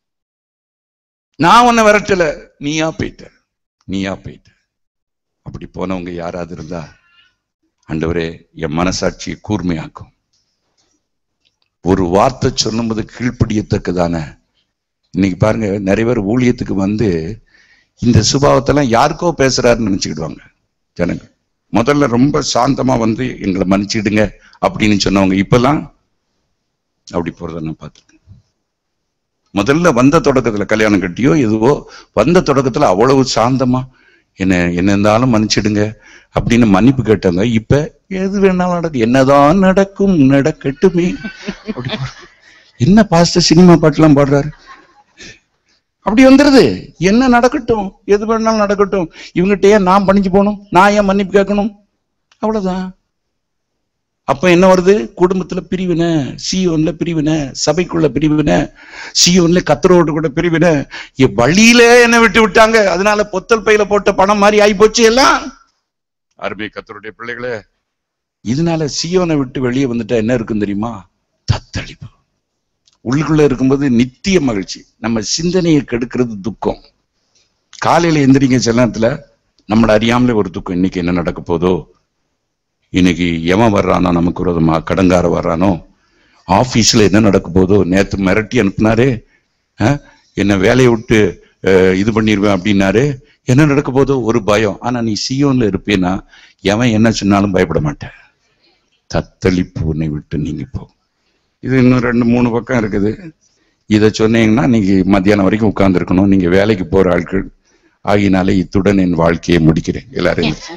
Speaker 2: நான் உன்னை விரட்டல நீயா போயிட்ட நீயா போயிட்ட அப்படி போனவங்க யாராவது இருந்தா ஆண்டவரே என் மனசாட்சியை கூர்மையாக்கும் ஒரு வார்த்தை சொல்லும்போது கீழ்ப்படியத்தக்கதான இன்னைக்கு பாருங்க நிறைய பேர் ஊழியத்துக்கு வந்து இந்த சுபாவத்தெல்லாம் யாருக்கோ பேசுறாருன்னு நினைச்சுக்கிடுவாங்க ஜனங்க முதல்ல ரொம்ப சாந்தமா வந்து எங்களை மன்னிச்சிடுங்க அப்படின்னு சொன்னவங்க இப்பெல்லாம் அப்படி போறத நான் பார்த்துருக்கேன் முதல்ல வந்த தொடக்கத்துல கல்யாணம் கட்டியோ எதுவோ வந்த தொடக்கத்துல அவ்வளவு சாந்தமா என்ன என்ன இருந்தாலும் மன்னிச்சிடுங்க அப்படின்னு மன்னிப்பு கேட்டவங்க இப்ப எது வேணாலும் நடக்கும் என்னதான் நடக்கும் நடக்கட்டுமே அப்படி போற- என்ன பாஸ்டர் சினிமா பாட்டுலாம் பாடுறாரு அப்படி வந்துருது என்ன நடக்கட்டும் எது வேணாலும் நடக்கட்டும் இவங்ககிட்ட ஏன் நான் பணிஞ்சு போகணும் நான் ஏன் மன்னிப்பு கேட்கணும் அவ்வளவுதான் அப்ப என்ன வருது குடும்பத்துல பிரிவினை சியோன்ல பிரிவினை சபைக்குள்ள பிரிவினை சியோன்ல கத்தரோடு கூட பிரிவினை என் வழியில என்ன விட்டு விட்டாங்க அதனால பொத்தல் பையில போட்ட பணம் மாதிரி ஆகி போச்சு எல்லாம் அருமை கத்தருடைய பிள்ளைகளே இதனால சியோனை விட்டு வெளியே வந்துட்டா என்ன இருக்கும் தெரியுமா தத்தளிப்பு உள்ளுக்குள்ள இருக்கும்போது நித்திய மகிழ்ச்சி நம்ம சிந்தனையை கெடுக்கிறது துக்கம் காலையில எந்திரிங்க சில நேரத்துல நம்மள அறியாமலே ஒரு துக்கம் இன்னைக்கு என்ன நடக்க போதோ இன்னைக்கு எவன் வர்றானோ நமக்கு விரோதமா கடங்கார வர்றானோ ஆபீஸ்ல என்ன நடக்க போதோ நேத்து மிரட்டி அனுப்புனாரே அஹ், என்ன வேலையை விட்டு அஹ், இது பண்ணிடுவேன் அப்படின்னாரு என்ன நடக்க போதோ ஒரு பயம் ஆனா நீ சியோன்ல இருப்பேனா எவன் என்ன சொன்னாலும் பயப்பட மாட்டேன் தத்தளிப்பு உன்னை விட்டு நீங்க போ இது இன்னும் ரெண்டு மூணு பக்கம் இருக்குது இதை சொன்னீங்கன்னா நீங்க மத்தியானம் வரைக்கும் உட்கார்ந்துருக்கணும் நீங்க வேலைக்கு போற ஆட்கள் ஆகினாலே இத்துடன் என் வாழ்க்கையை முடிக்கிறேன் எல்லாரும் எந்திரிச்சு.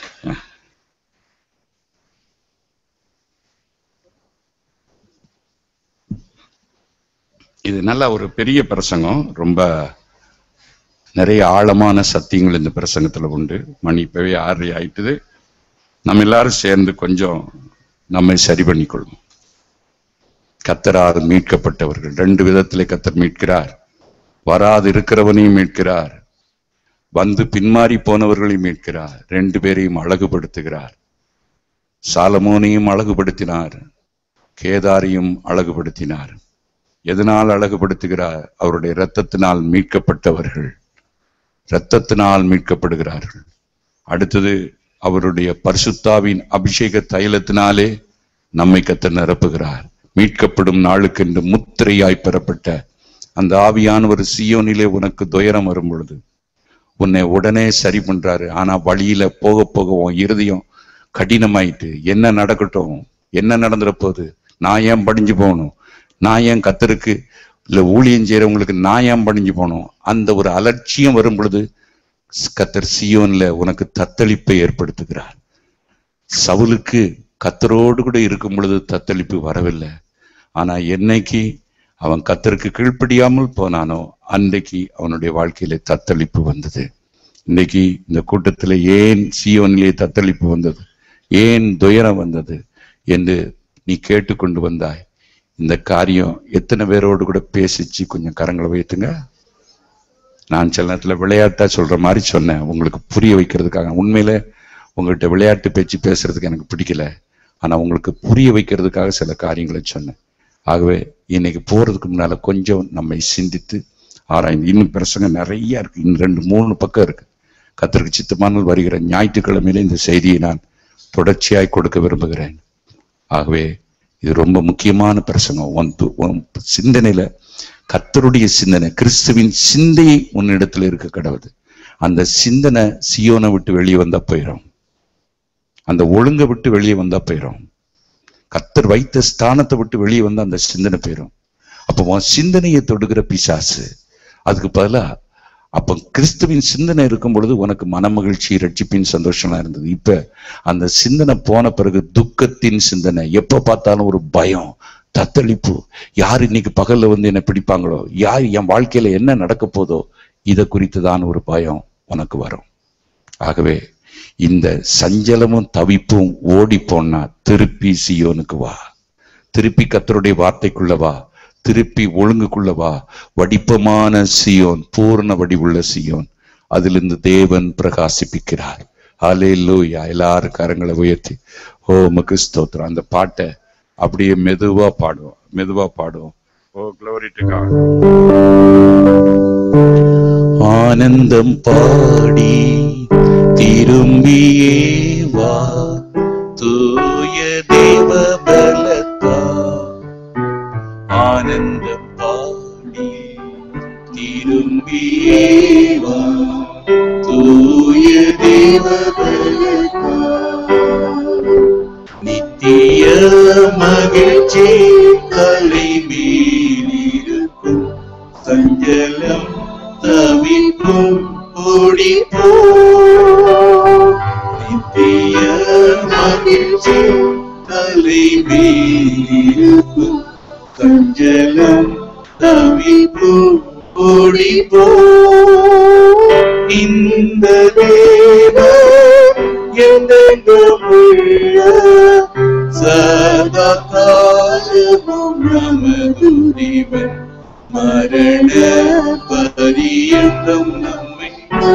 Speaker 2: இது நல்ல ஒரு பெரிய பிரசங்கம் ரொம்ப நிறைய ஆழமான சத்தியங்கள் இந்த பிரசங்கத்துல உண்டு மணி இப்பவே ஆறரை ஆயிட்டுது நம்ம எல்லாரும் சேர்ந்து கொஞ்சம் நம்மை சரி பண்ணிக்கொள்வோம் கத்தரார் மீட்கப்பட்டவர்கள் ரெண்டு விதத்திலே கத்தர் மீட்கிறார் வராது இருக்கிறவனையும் மீட்கிறார் வந்து பின்மாறி போனவர்களையும் மீட்கிறார் ரெண்டு பேரையும் அழகுபடுத்துகிறார் சாலமோனையும் அழகுபடுத்தினார் கேதாரையும் அழகுபடுத்தினார் எதனால் அழகுபடுத்துகிறார் அவருடைய இரத்தத்தினால் மீட்கப்பட்டவர்கள் இரத்தத்தினால் மீட்கப்படுகிறார்கள் அடுத்தது அவருடைய பரிசுத்தாவின் அபிஷேக தைலத்தினாலே நம்மை கத்த நிரப்புகிறார் மீட்கப்படும் நாளுக்கென்று முத்திரையாய் பெறப்பட்ட அந்த ஆவியானவர் சியோனிலே உனக்கு துயரம் வரும் பொழுது உன்னை உடனே சரி பண்றாரு ஆனா வழியில போக போக உன் இருதயம் கடினமாயிட்டு என்ன நடக்கட்டும் என்ன நடந்துற போகுது நான் ஏன் படிஞ்சு போகணும் நான் ஏன் கத்தருக்கு இல்ல ஊழியம் செய்யறவங்களுக்கு நான் ஏன் பணிஞ்சு போனோம் அந்த ஒரு அலட்சியம் வரும் பொழுது கத்தர் சியோன்ல உனக்கு தத்தளிப்பை ஏற்படுத்துகிறார் சவுலுக்கு கத்தரோடு கூட இருக்கும் பொழுது தத்தளிப்பு வரவில்லை ஆனா என்னைக்கு அவன் கத்தருக்கு கீழ்ப்படியாமல் போனானோ அன்றைக்கு அவனுடைய வாழ்க்கையில தத்தளிப்பு வந்தது இன்னைக்கு இந்த கூட்டத்துல ஏன் சியோனிலே தத்தளிப்பு வந்தது ஏன் துயரம் வந்தது என்று நீ கேட்டுக்கொண்டு வந்தாய் இந்த காரியம் எத்தனை பேரோடு கூட பேசிச்சு கொஞ்சம் கரங்களை வைத்துங்க நான் சில நேரத்துல விளையாட்டா சொல்ற மாதிரி சொன்னேன் உங்களுக்கு புரிய வைக்கிறதுக்காக உண்மையில உங்கள்கிட்ட விளையாட்டு பேச்சு பேசுறதுக்கு எனக்கு பிடிக்கல ஆனா உங்களுக்கு புரிய வைக்கிறதுக்காக சில காரியங்களை சொன்னேன் ஆகவே இன்னைக்கு போறதுக்கு முன்னால கொஞ்சம் நம்மை சிந்தித்து ஆராய்ந்து இன்னும் பிரசங்க நிறைய இருக்கு இன்னும் ரெண்டு மூணு பக்கம் இருக்கு கத்தருக்கு சித்தமானால் வருகிற ஞாயிற்றுக்கிழமையில இந்த செய்தியை நான் தொடர்ச்சியாய் கொடுக்க விரும்புகிறேன் ஆகவே இது ரொம்ப முக்கியமான பிரசங்கம் உன் து- உன் சிந்தனையில கர்த்தருடைய சிந்தனை கிறிஸ்துவின் சிந்தை உன்னிடத்துல இருக்க கடவுது அந்த சிந்தனை சியோனை விட்டு வெளியே வந்தா போயிடும் அந்த ஒழுங்கை விட்டு வெளியே வந்தா போயிடும் கர்த்தர் வைத்த ஸ்தானத்தை விட்டு வெளியே வந்தா அந்த சிந்தனை போயிடும் அப்போ உன் சிந்தனையை தொடுகிற பிசாசு அதுக்கு பதிலா அப்ப கிறிஸ்துவின் சிந்தனை இருக்கும் பொழுது உனக்கு மனமகிழ்ச்சி ரட்சிப்பின் சந்தோஷம்லாம் இருந்தது இப்ப அந்த சிந்தனை போன பிறகு துக்கத்தின் சிந்தனை எப்ப பார்த்தாலும் ஒரு பயம் தத்தளிப்பு யார் இன்னைக்கு பகல்ல வந்து என்ன பிடிப்பாங்களோ யார் என் வாழ்க்கையில என்ன நடக்க போதோ இதை குறித்து தான் ஒரு பயம் உனக்கு வரும் ஆகவே இந்த சஞ்சலமும் தவிப்பும் ஓடி போனா திருப்பி சியோனுக்கு வா திருப்பி கத்தருடைய வார்த்தைக்குள்ள வா திருப்பி ஒழுங்குக்குள்ள வா வடிப்பமான சியோன் பூர்ண வடிவுள்ள சியோன் அதிலிருந்து தேவன் பிரகாசிப்பிக்கிறார் ஹலே லூயா எல்லாரும் கரங்களை உயர்த்தி ஓ உமக்கு ஸ்தோத்திரம் அந்த பாட்டை அப்படியே மெதுவா பாடுவோம் மெதுவா பாடுவோம் ஓ glory to God ஆனந்தம் பாடி திரும்பியே வா தூய தேவ பலத்தா ஆனந்தம் பாடி திரும்பியே வா தூய தேவ பலத்தா நித்திய மகிழ்ச்சி கலை மேலிருக்கும் சஞ்சலம் தவிப்பும் ஓடி போ நித்திய மகிழ்ச்சி கலை மேலிருக்கும் சஞ்சலம் தவிப்பும் ஓடி போ இந்த தேவ என்றென்றும் உள்ள சதா காலமும் நமது தேவன் மரண பரியந்தம் நம்மை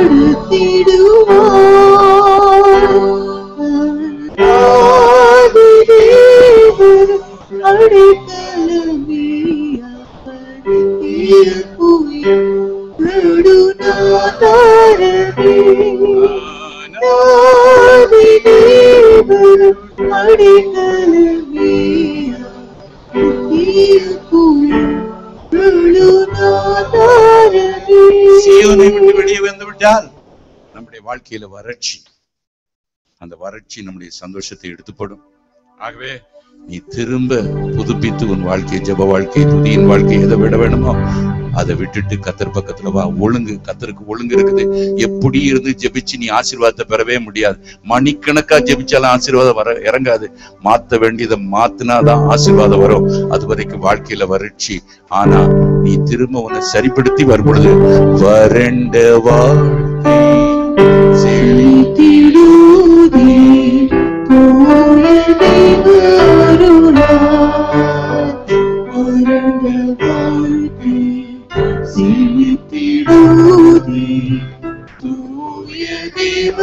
Speaker 2: சியோனை விட்டு வெளியே வந்து விட்டால் நம்முடைய வாழ்க்கையில வறட்சி அந்த வறட்சி நம்முடைய சந்தோஷத்தை எடுத்துப்படும் ஆகவே நீ திரும்ப புதுப்பித்து உன் வாழ்க்கையை ஜெப வாழ்க்கை துதியின் வாழ்க்கை எதை விட வேணுமோ அதை விட்டுட்டு கத்தர் பக்கத்துல வா ஒழுங்கு கத்தருக்கு ஒழுங்கு இருக்குது எப்படி இருந்து ஜெபிச்சு நீ ஆசீர்வாதத்தை பெறவே முடியாது மணிக்கணக்கா ஜெபிச்சாலும் ஆசீர்வாதம் வர இறங்காது மாத்த வேண்டியதை மாத்தினாதான் ஆசீர்வாதம் வரும் அது வரைக்கும் வாழ்க்கையில வறட்சி ஆனா நீ திரும்ப உன்னை சரிப்படுத்தி வரும் பொழுது வறண்ட வாழ்க்கை செழி தூய தேவ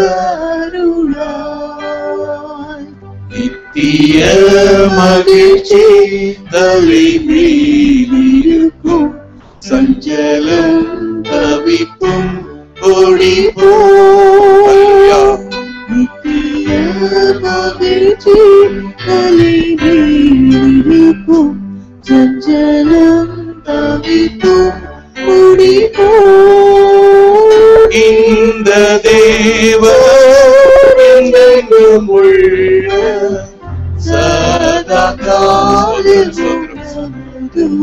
Speaker 2: நித்திய மகிழ்ச்சி தலை மேலிருக்கும் சஞ்சலம் தவிப்பும் ஓடி போயா
Speaker 3: சஞ்சலம் தவித்தும் முடிப்போ
Speaker 2: இந்த தேவ என்றென்றும் உள்ள சதா காலம்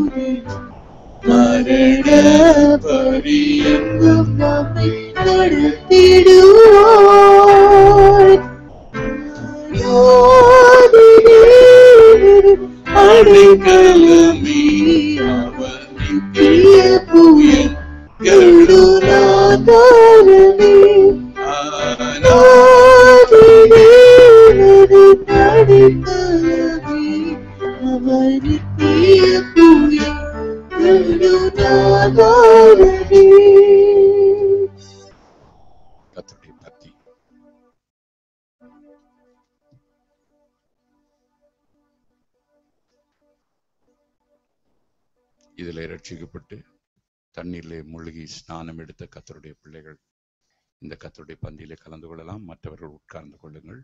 Speaker 3: மரண பரியங்கம் நம்மை நடத்திடுவார் அடைக்கலமே அவர் நித்திய புயல் கருணாதாரமே ஆதிதேவனது அடைக்கலமே அவர் நித்திய புயல் கருணாதாரமே
Speaker 2: கர்த்தருடைய பத்தி இதில் ரட்சிக்கப்பட்டு தண்ணீரிலே மூழ்கி ஸ்நானம் எடுத்த கத்தருடைய பிள்ளைகள் இந்த கத்தருடைய பந்தியிலே கலந்து கொள்ளலாம் மற்றவர்கள் உட்கார்ந்து கொள்ளுங்கள்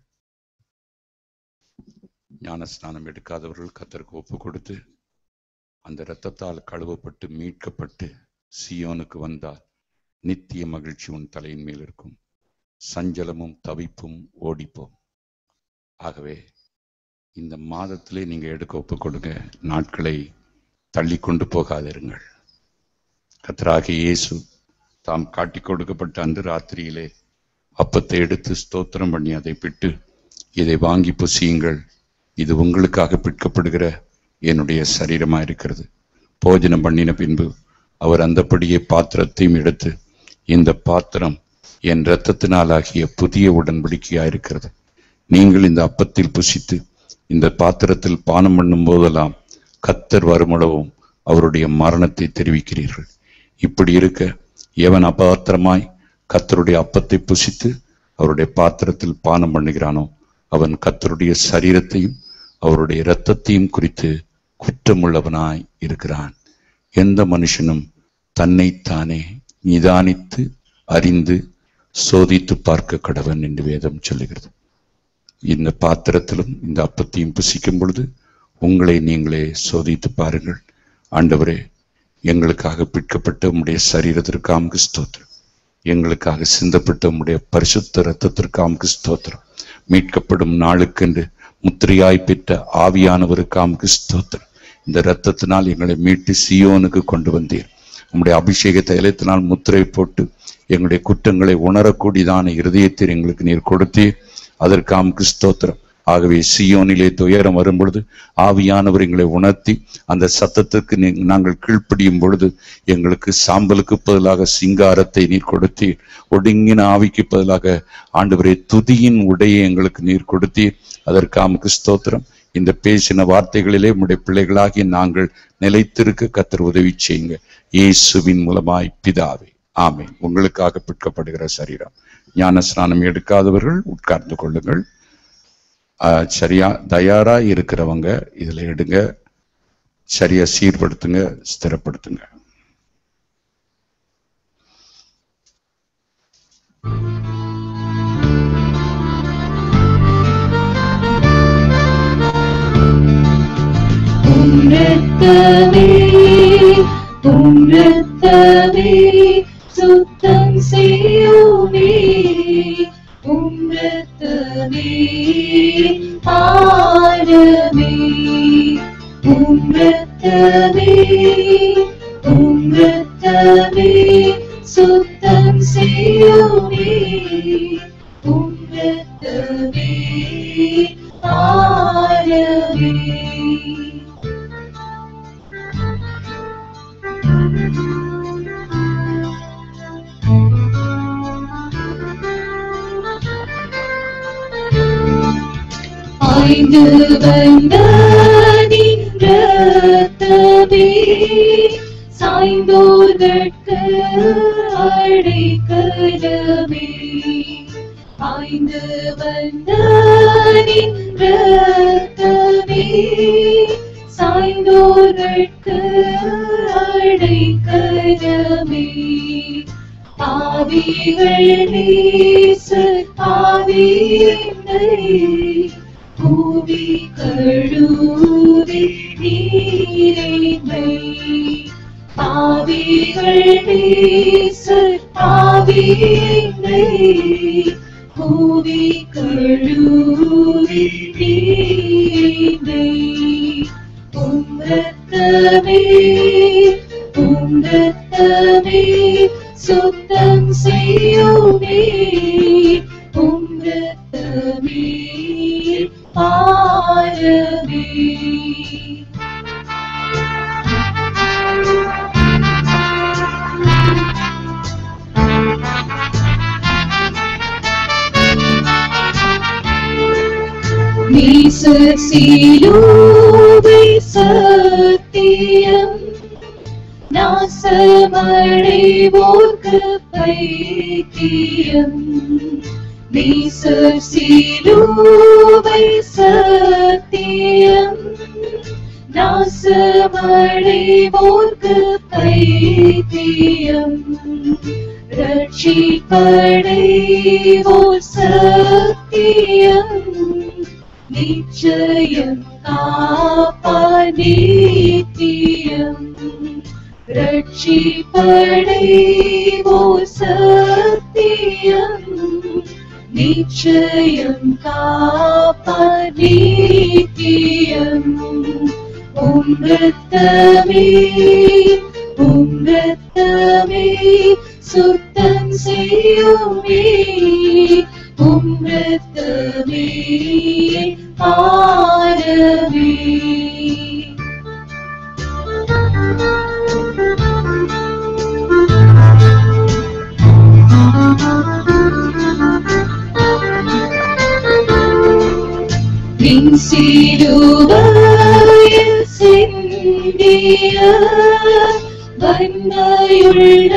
Speaker 2: ஞான ஸ்நானம் எடுக்காதவர்கள் கத்தருக்கு ஒப்பு கொடுத்து அந்த இரத்தத்தால் கழுவப்பட்டு மீட்கப்பட்டு சியோனுக்கு வந்தால் நித்திய மகிழ்ச்சி உன் தலையின் மேல் இருக்கும் சஞ்சலமும் தவிப்பும் ஓடிப்போம் ஆகவே இந்த மாதத்திலே நீங்க எடுக்க ஒப்புக் கொடுங்க நாட்களை தள்ளி கொண்டு போகாதிருங்கள் கத்தராகிய இயேசு தாம் காட்டிக் கொடுக்கப்பட்ட அன்று ராத்திரியிலே அப்பத்தை எடுத்து ஸ்தோத்திரம் பண்ணி அதை பிட்டு இதை வாங்கி புசியுங்கள் இது உங்களுக்காக பிற்கப்படுகிற என்னுடைய சரீரமா இருக்கிறது போஜனம் பண்ணின பின்பு அவர் அந்தப்படியே பாத்திரத்தையும் எடுத்து இந்த பாத்திரம் என் இரத்தத்தினாலாகிய புதிய உடன்படிக்கையா இருக்கிறது நீங்கள் இந்த அப்பத்தில் புசித்து இந்த பாத்திரத்தில் பானம் பண்ணும் போதெல்லாம் கத்தர் வருமளவும் அவருடைய மரணத்தை தெரிவிக்கிறீர்கள் இப்படி இருக்க எவன் அபாத்திரமாய் கத்தருடைய அப்பத்தை புசித்து அவருடைய பாத்திரத்தில் பானம் பண்ணுகிறானோ அவன் கத்தருடைய சரீரத்தையும் அவருடைய இரத்தத்தையும் குறித்து குற்றமுள்ளவனாய் இருக்கிறான் எந்த மனுஷனும் தன்னைத்தானே நிதானித்து அறிந்து சோதித்து பார்க்க கடவன் என்று வேதம் சொல்லுகிறது இந்த பாத்திரத்திலும் இந்த அப்பத்தையும் புசிக்கும் பொழுது உங்களை நீங்களே சோதித்து பாருங்கள் ஆண்டவரே எங்களுக்காக பிற்கப்பட்ட உம்முடைய சரீரத்திற்கு ஆமுக்கு ஸ்தோத்திரம் எங்களுக்காக சிந்தப்பட்ட உம்முடைய பரிசுத்த இரத்தத்திற்கு ஆமுக்கு ஸ்தோத்திரம் மீட்கப்படும் நாளுக்கென்று முத்திரையாய் பெற்ற ஆவியானவருக்கு ஆமுக்கு ஸ்தோத்திரம் இந்த இரத்தத்தினால் எங்களை மீட்டு சியோனுக்கு கொண்டு வந்தீர் உம்முடைய அபிஷேக தைலத்தினால் முத்திரை போட்டு எங்களுடைய குற்றங்களை உணரக்கூடியதான இருதயத்தை எங்களுக்கு நீர் கொடுத்தீர் அதற்கு ஆமுக்கு ஸ்தோத்திரம் ஆகவே சியோனிலே துயரம் வரும் பொழுது ஆவியானவர் எங்களை உணர்த்தி அந்த சத்தத்துக்கு நீ- நாங்கள் கீழ்ப்படியும் பொழுது எங்களுக்கு சாம்பலுக்கு பதிலாக சிங்காரத்தை நீர் கொடுத்தீர் ஒடுங்கின ஆவிக்கு பதிலாக ஆண்டவரே துதியின் உடையை எங்களுக்கு நீர் கொடுத்தீர் அதற்கு ஆமுக்கு ஸ்தோத்திரம் இந்த பேசின வார்த்தைகளிலே உம்முடைய பிள்ளைகளாகி நாங்கள் நிலைத்திருக்க கத்தர் உதவி செய்யுங்க இயேசுவின் மூலமாய் பிதாவே ஆமென் உங்களுக்காக பிற்கப்படுகிற சரீரம் ஞான ஸ்நானம் எடுக்காதவர்கள் உட்கார்ந்து கொள்ளுங்கள் ஆஹ் சரியா தயாரா இருக்கிறவங்க இதுல எடுங்க சரியா சீர்படுத்துங்க ஸ்திரப்படுத்துங்க
Speaker 3: உம்ரத்தமே உம்ரத்தமே சுத்தம் செய்யுமே உம்ரத்தமே ஆரமே உம்ரத்தமே உம்ரத்தமே சுத்தம் செய்யுமே உம்ரத்தமே ஆரமே ஆய்ந்து வந்த நின்றத்தமே சாய்ந்தோதற்கு அடைக்கலமே ஆய்ந்து வந்த நின்றத்தமே சாய்ந்தோதற்கு அடைக்கலமே ஆவிகள் நேச ஆவியினை பூவி கழுவி நீரினை ஆவிகள் நேச ஆவியினை பூவி கழுவி நீரினை உம் ரத்தமே உம் உம் ரத்தமே சுத்தம் செய்யுமே உம் ரத்தமே ஆரவே நீசர் சீலூவை சத்தியம் நாசமடைவோர்க்கு பைத்தியம் நீசர் சீலூவை சத்தியம் நாசமடைவோர்க்கு பைத்தியம் ரட்சிப்படைவோர் சத்தியம் நிச்சயம் காப்பாதீத்தியம் ரட்சிப்படைவோர் சத்தியம் நிச்சயம் காப்பாதீத்தியம் உம் ரத்தமே உம் ரத்தமே சுத்தம் செய்யுமே உம் ரத்தமே ஆரவே நின் சிலுவையில் சிந்திய வன்மையுள்ள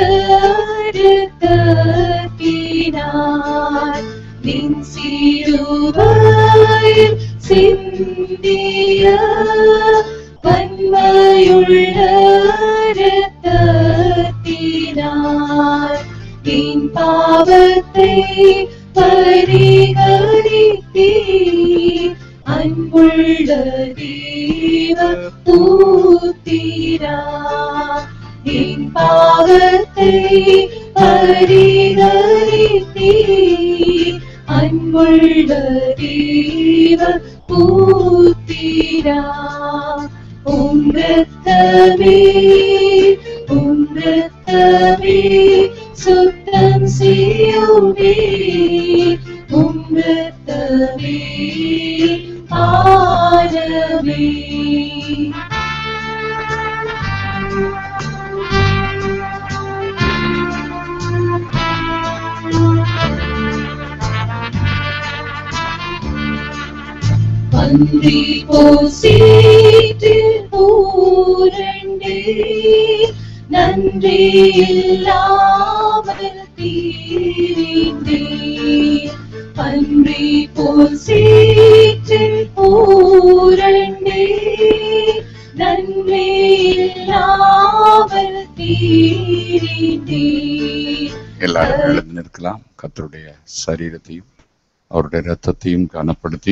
Speaker 3: இரத்தத்தினார் நின் சிலுவையில் சிந்திய வன்மையுள்ள இரத்தத்தினார் என் பாவத்தை பரிகரித்தீர் அன்புள்ள தேவ பூத்திரா என் பாவத்தை பரிகரித்தீர் அன்புள்ள தேவ பூத்திரா உம் ரத்தமே உம் ரத்தமே சுத்தம் செய்யுமே உம் ரத்தமே ஆரவே பன்றி போசீட்டு பூரண்டே நன்றி இல்லாமல் தீரிந்தே பன்றி போசீட்டு பூரண்டே நன்றி இல்லாமல் தீரிந்தே
Speaker 2: எல்லாரும் எழுந்து நிற்கலாம் கர்த்தருடைய சரீரத்தையும் அவருடைய இரத்தத்தையும் கனப்படுத்தி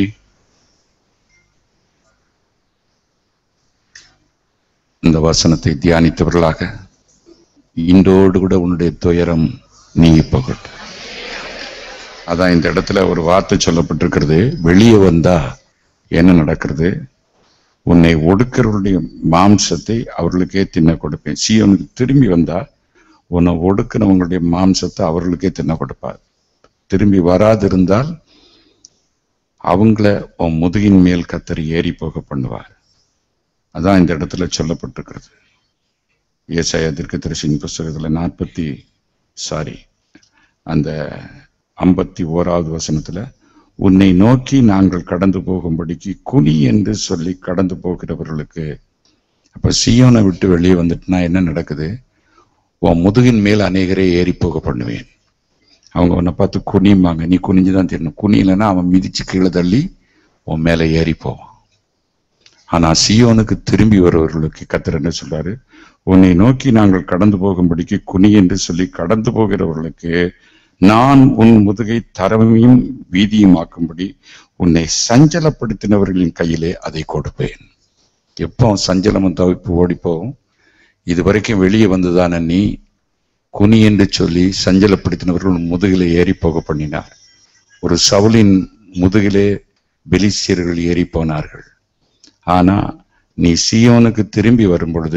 Speaker 2: இந்த வசனத்தை தியானித்தவர்களாக இன்றோடு கூட உன்னுடைய துயரம் நீங்கி போகட்டும் அதான் இந்த இடத்துல ஒரு வார்த்தை சொல்லப்பட்டிருக்கிறது வெளியே வந்தா என்ன நடக்கிறது உன்னை ஒடுக்கிறவருடைய மாம்சத்தை அவர்களுக்கே தின்ன கொடுப்பேன் சீவனுக்கு திரும்பி வந்தா உன்னை ஒடுக்கிறவங்களுடைய மாம்சத்தை அவர்களுக்கே தின்ன கொடுப்பார் திரும்பி வராதிருந்தால் அவங்கள உன் முதுகின் மேல் கத்தரி ஏறி போக பண்ணுவார் அதான் இந்த இடத்துல சொல்லப்பட்டிருக்கிறது ஏசாயா தீர்க்கதரிசியின் புஸ்தகத்துல நாற்பத்தி சாரி அந்த ஐம்பத்தி ஓராவது வசனத்துல உன்னை நோக்கி நாங்கள் கடந்து போகும்படிக்கு குனி என்று சொல்லி கடந்து போகிறவர்களுக்கு அப்ப சீயோனை விட்டு வெளியே வந்துட்டுனா என்ன நடக்குது உன் முதுகின் மேல் அநேகரை ஏறி போக பண்ணுவேன் அவங்க உன்னை பார்த்து குனியும்பாங்க நீ குனிஞ்சுதான் தெரியணும் குனியலைன்னா அவன் மிதிச்சு கீழே தள்ளி உன் மேல ஏறி போவான் ஆனா சியோனுக்கு திரும்பி வருவர்களுக்கு கத்தர் என்ன சொல்றாரு உன்னை நோக்கி நாங்கள் கடந்து போகும்படிக்கு குனி என்று சொல்லி கடந்து போகிறவர்களுக்கு நான் உன் முதுகை தரமையும் வீதியுமாக்கும்படி உன்னை சஞ்சலப்படுத்தினவர்களின் கையிலே அதை கொடுப்பேன் எப்போ சஞ்சலமும் தவிப்பு ஓடி போகும் இது வரைக்கும் வெளியே வந்ததான நீ குனி என்று சொல்லி சஞ்சலப்படுத்தினவர்கள் உன் முதுகிலே ஏறி போக பண்ணினார் ஒரு சவுலின் முதுகிலே பெலிசியர்கள் ஏறி போனார்கள் ஆனா நீ சீயோனுக்கு திரும்பி வரும் பொழுது